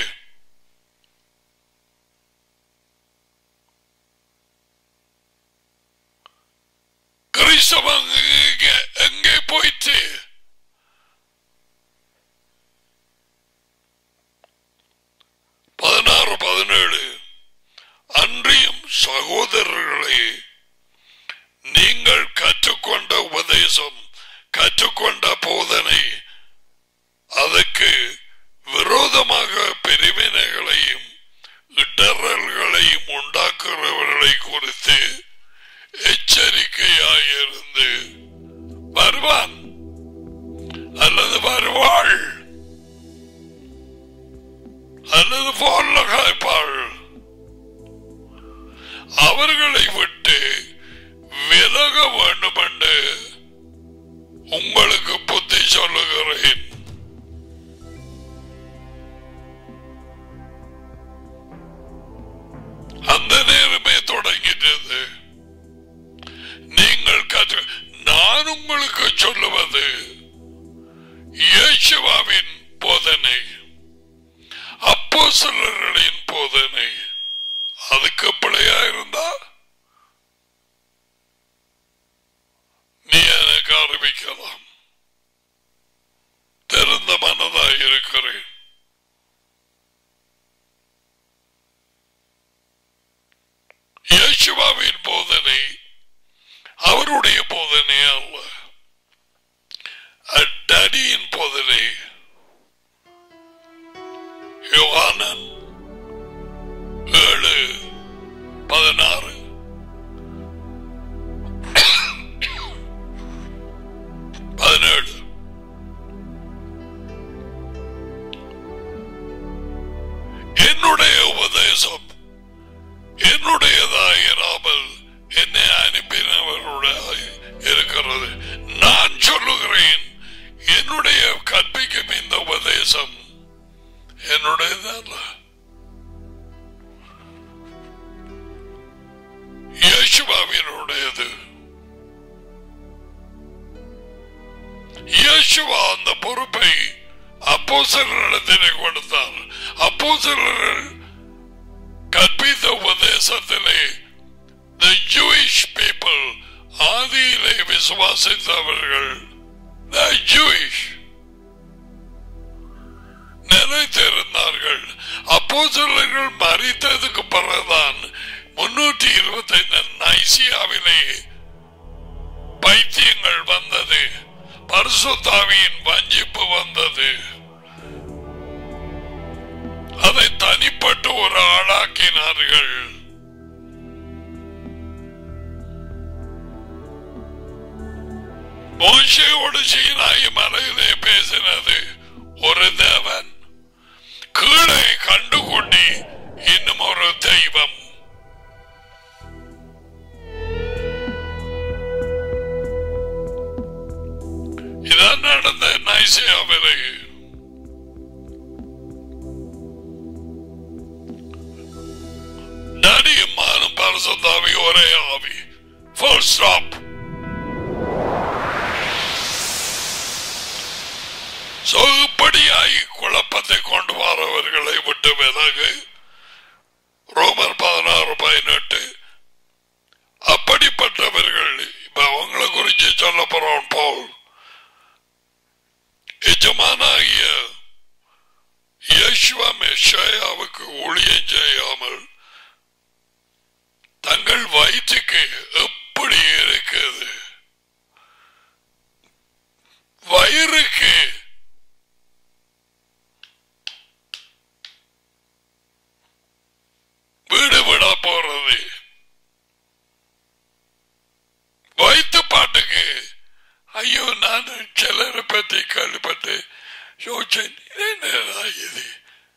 கிறிஸ்தவம் எங்கே எங்கே போயிட்டு பதினாறு பதினேழு அன்றியும் சகோதரர்களே நீங்கள் கற்றுக்கொண்ட உபதேசம் கற்றுக்கொண்ட போதனை அதற்கு விரோதமாக பிரிவினைகளையும் இடறல்களையும் உண்டாக்குறவர்களை குறித்து எச்சரிக்கையாயிருந்து வருவான் அல்லது வருவாள் அல்லது போன்ல காய்ப்பாள் அவர்களை விட்டு விலக வேண்டும் என்று உங்களுக்கு புத்தி சொல்லுகிறேன் அந்த நேரமே தொடங்கிட்டது நீங்கள் கற்று நான் உங்களுக்கு சொல்லுவது இயேசுவாவின் போதனை அப்போ போதனை அதுக்கு பிழையா இருந்தா நீ எனக்கு ஆரம்பிக்கலாம் திறந்த மனதாய் இருக்கிறேன் இயேசுவாவின் போதனை அவருடைய போதனை அல்ல அடடியின் போதனை யோகானன் ஏழு பதினாறு பதினேழு என்னுடைய உபதேசம் என்னுடையதாயிராமல் என்னை அனுப்பினவருடைய இருக்கிறது நான் சொல்லுகிறேன் என்னுடைய கற்பிக்கும் இந்த உபதேசம் என்னுடையதல்ல இயேசுவாவினுடையது இயேசுவா அந்த பொறுப்பை அப்போசரிடத்திலே கொடுத்தார் அப்போசரர்கள் கற்பித்த உபதேசத்திலே the Jewish people ஆதியிலே விசுவாசித்தவர்கள் the Jewish நினைத்திருந்தார்கள் அப்போசலர்கள் மறித்ததுக்கு பிறகுதான் முன்னூற்றி இருபத்தி ஐந்து நைசியாவிலே பைத்தியங்கள் வந்தது பரிசுத்தாவியின் வஞ்சிப்பு வந்தது அதை தனிப்பட்ட ஒரு ஆளாக்கினார்கள் மோசையோடு சீனாய் மலையிலே பேசினது ஒரு தேவன் கீழே கண்டுகொண்டு இன்னும் ஒரு தெய்வம் இதான் நடந்த நைசியாவிலே நடியும் மானும் பரிசுத்தாவி ஒரே ஆவி ஃபுல் ஸ்டாப் இப்படியாய் குழப்பத்தை கொண்டு வரவர்களை விட்டு விலகு எஜமானாகிய யேசுவா மெஷாயாவுக்கு ஊழியம் செய்யாமல் தங்கள் வயிற்றுக்கு எப்படி இருக்குது வயிறுக்கு வீடு விட போறது வயிற்று பாட்டுக்கு ஐயோ நான் சிலரை பற்றி கேள்விப்பட்டு யோசிச்சேன் என்னடா இது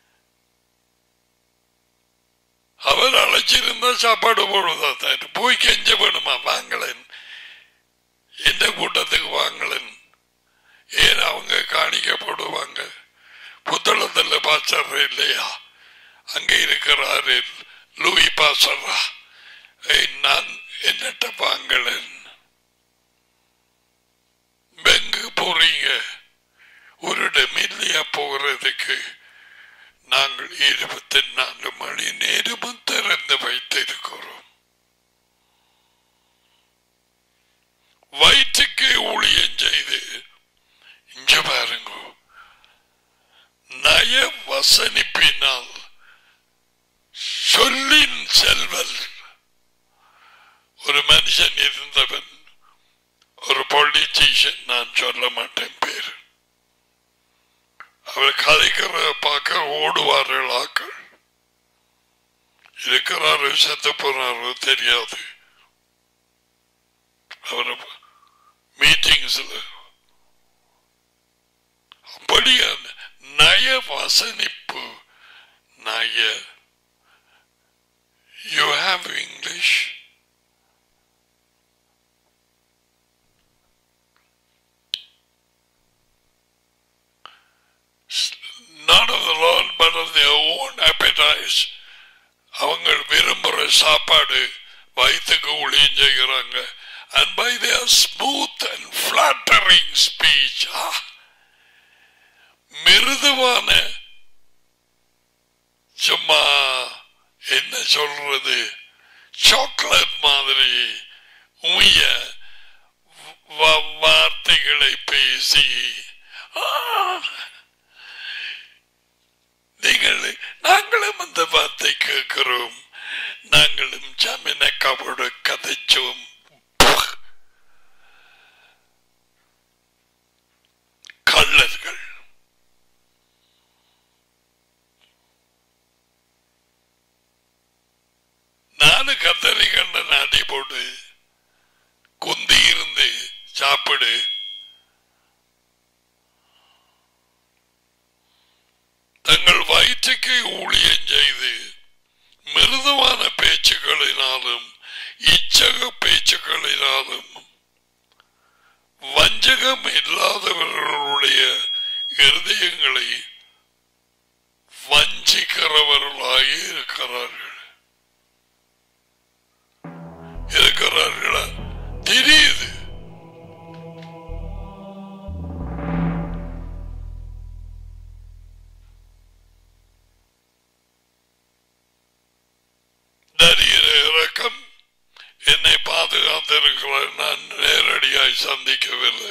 அவர் அழைச்சிருந்தா சாப்பாடு போடுவதா தான் போய் கெஞ்ச வேணுமா வாங்கலன் எந்த கூட்டத்துக்கு வாங்கலன் ஏன் அவங்க காணிக்க போடுவாங்க புத்தளத்தில் பாசர் இல்லையா அங்க இருக்கிறாரு லூயி பாசரா ஏய், நான் என்னட்ட வாங்கலன் எங்க போறீங்க ஒரு டெமில்லியா போகிறதுக்கு நாங்கள் இருபத்தி நாலு மணி நேரமும் திறந்து வைத்திருக்கிறோம் வயிற்றுக்கு ஊழியம் செய்து இங்க பாருங்க நய வசனிப்பினால் சொல்லின் செல்வல் ஒரு மனுஷன் இருந்தவன் ஒரு பொலிட்டீஷியன் நான் சொல்ல மாட்டேன் பேர் அவர் கதைக்கிற பார்க்க ஓடுவார்கள் ஆக்கள் இருக்கிறாரு செத்து போறாரு தெரியாது அவர் மீட்டிங்ஸ்ல அப்படியான நய வசனிப்பு நய you have English not of the Lord, but of their own appetites. அவங்க விரும்புற சாப்பாடு வயிற்றுக்கு ஊழியம் செய்கிறாங்க and by their smooth and flattering speech ah, மிருதுவான சும்மா என்ன சொல்றது சாக்லேட் மாதிரி உய வ- வார்த்தைகளை பேசி ஆ, நீங்கள் நாங்களும் அந்த வார்த்தை கேட்கிறோம் நாங்களும் ஜாமினக்காவோடு கதைச்சோம் கள்ளர்கள் நாலு கத்தரிக்கண்ட நாட்டி போட்டு குந்தி இருந்து சாப்பிடு தங்கள் வயிற்றுக்கு ஊழியம் செய்து மிருதுவான பேச்சுக்களினாலும் இச்சக பேச்சுக்களினாலும் வஞ்சகம் இல்லாதவர்களுடைய இருதயங்களை வஞ்சிக்கிறவர்களாக இருக்கிறார்கள் இருக்கிறார்களா தெரியுது நரியிற இறக்கம் என்னை பாதுகாத்திருக்கிறார் நான் நேரடியாய் சந்திக்கவில்லை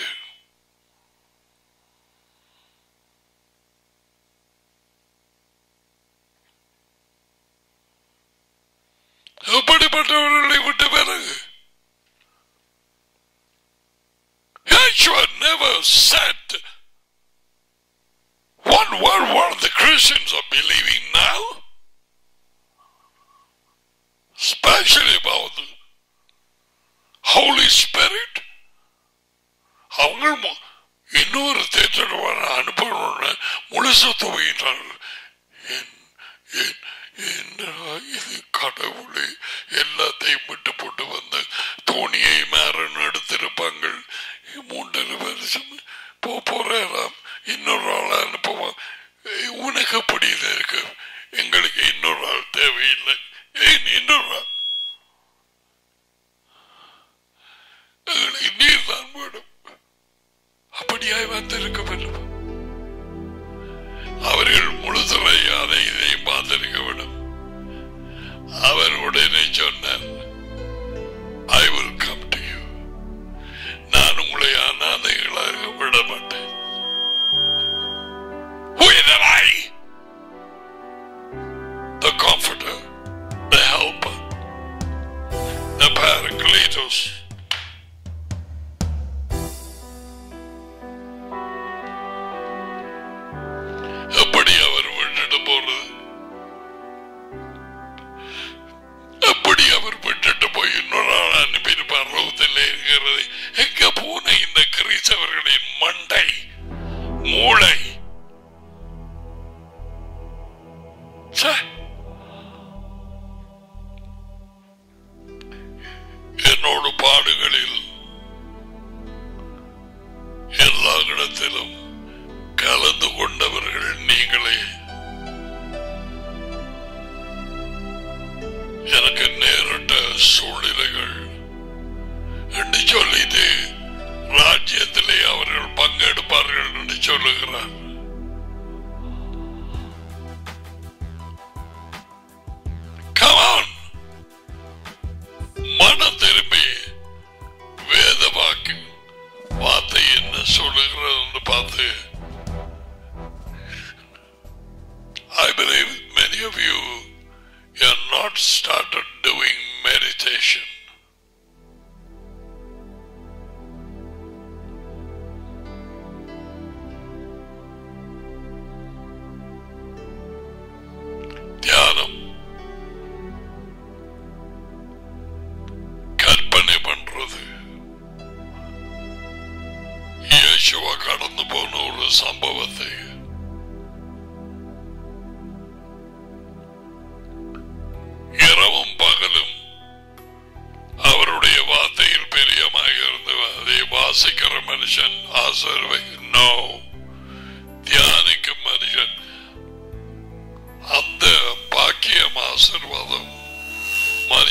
எப்படிப்பட்டவர்களை விட்டு பிறகு Yeshua never said one word what the Christians are believing now, especially about the Holy Spirit. அவங்க மு- இன்னொரு தேர்தல் அனுப்பணும்னு முழுசு துவையினார்கள் என்- என்- என்னடா இது கடவுளே எல்லாத்தையும் விட்டு போட்டு வந்த தோணியை மேரன் எடுத்திருப்பாங்க மூன்றரை வருஷம் போ போறாராம் இன்னொரு ஆள் அனுப்புவான் ஏய், உனக்கு அப்படி இது இருக்கு எங்களுக்கு இன்னொரு ஆள் தேவையில்லை ஏன் இன்னொரு ஆள் எங்களுக்கு நீர் தான் வேணும் அப்படியாய் வந்திருக்க வேண்டும் அவர்கள் முழுதுரை அதை இதையும் பார்த்திருக்க வேண்டும் அவர் உடனே சொன்னார் I will come to you நான் உங்களை அநாதைகளாக விட மாட்டேன்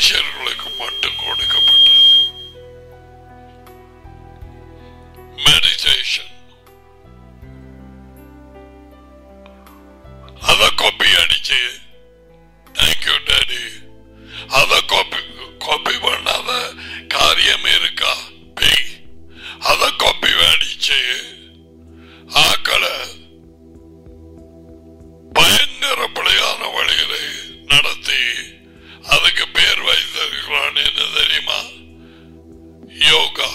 சீஷர்களுக்கு மட்டும் கொடுக்கப்பட்டது மெடிடேஷன் அத காப்பி அடிச்சு தேங்க்யூ டாடி அத காப்பி காப்பி பண்ணாத காரியம் இருக்கா பேய் அத காப்பி அடிச்சு ஆக்களை பயங்கர பிழையான வழிகளை நடத்தி அதுக்கு பேர் வைத்திருக்கிறான் என்ன தெரியுமா யோகா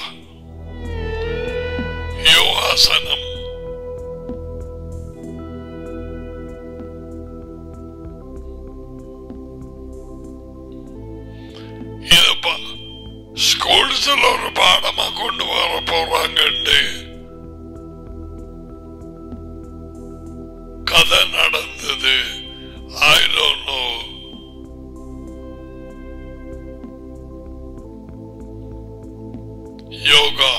யோகாசனம் இதுப்பா ஸ்கூல்ஸ்ல ஒரு பாடமா கொண்டு வர போறாங்கண்டு கதை நடந்தது ஐ டோன்ட் நோ யோகா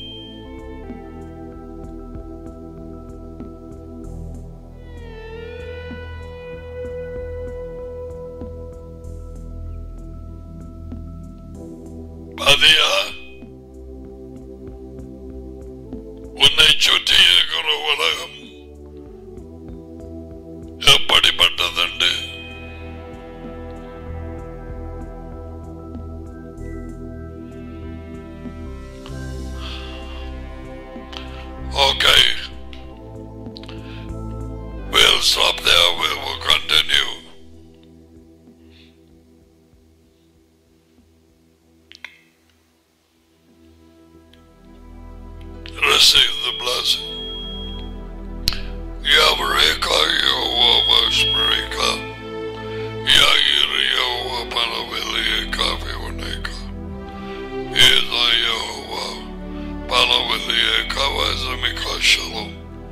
பாதியா உன்னை சுற்றி இருக்கிற உலகம் எப்படிப்பட்டதுண்டு Okay. We'll stop there. We will continue. Receive the blessing. Yavreka Yehova Shmarika. Yagir Yehova Panavilika Vivuneka. Ida Yehova Panavilika Vazamika Shalom.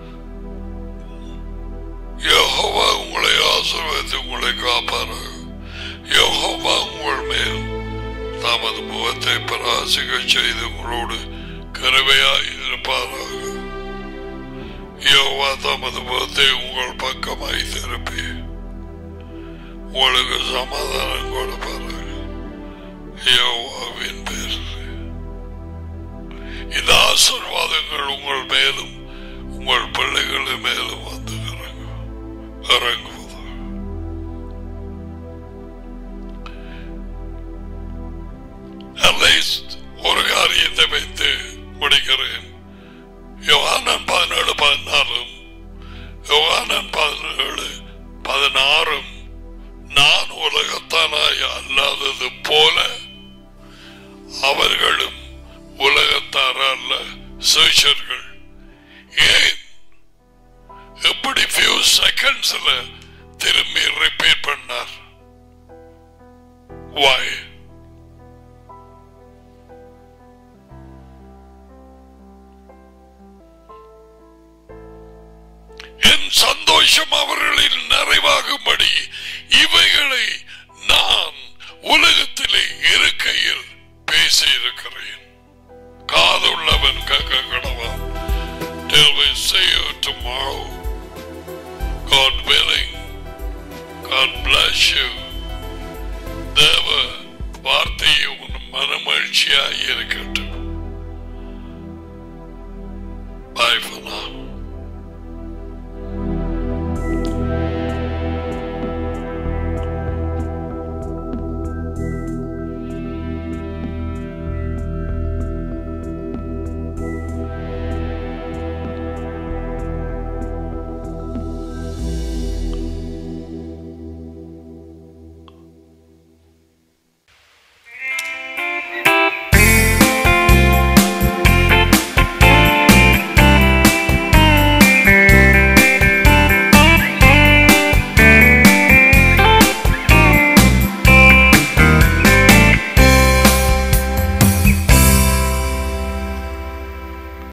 Jehovah உங்களை ஆசீர்வதித்து உங்களை காப்பாராக யெகோவா உங்கள் மேல் தமது முகத்தை பராசிக்க செய்து உங்களோடு கருவையாய் இருப்பாராக யெகோவா தமது முகத்தை உங்கள் பக்கமாய் திருப்பி உங்களுக்கு சமாதானம் கொடுப்பாராக யெகோவாவின் பேர் இந்த ஆசீர்வாதங்கள் உங்கள் மேலும் உங்கள் பிள்ளைகளின் மேலும் வந்து இறங்கும் இறங்குவது அட்லீஸ்ட் ஒரு காரியத்தை வைத்து முடிக்கிறேன் யோகானன் பதினேழு பதினாறும் யோகானன் பதினேழு பதினாறும் நான் உலகத்தானாய் அல்லாதது போல அவர்களும் உலகத்தார் அல்ல சிஷர்கள் ஏன் எப்படி ஃபியூ செகண்ட்ஸ்ல திரும்பி ரிப்பீட் பண்ணார் வாய் என் சந்தோஷம் அவர்களில் நிறைவாகும்படி இவைகளை நான் உலகத்திலே இருக்கையில் பேசியிருக்கிறேன் காதுள்ளவன் கேட்க கடவான் Till we see you tomorrow. God willing. God bless you.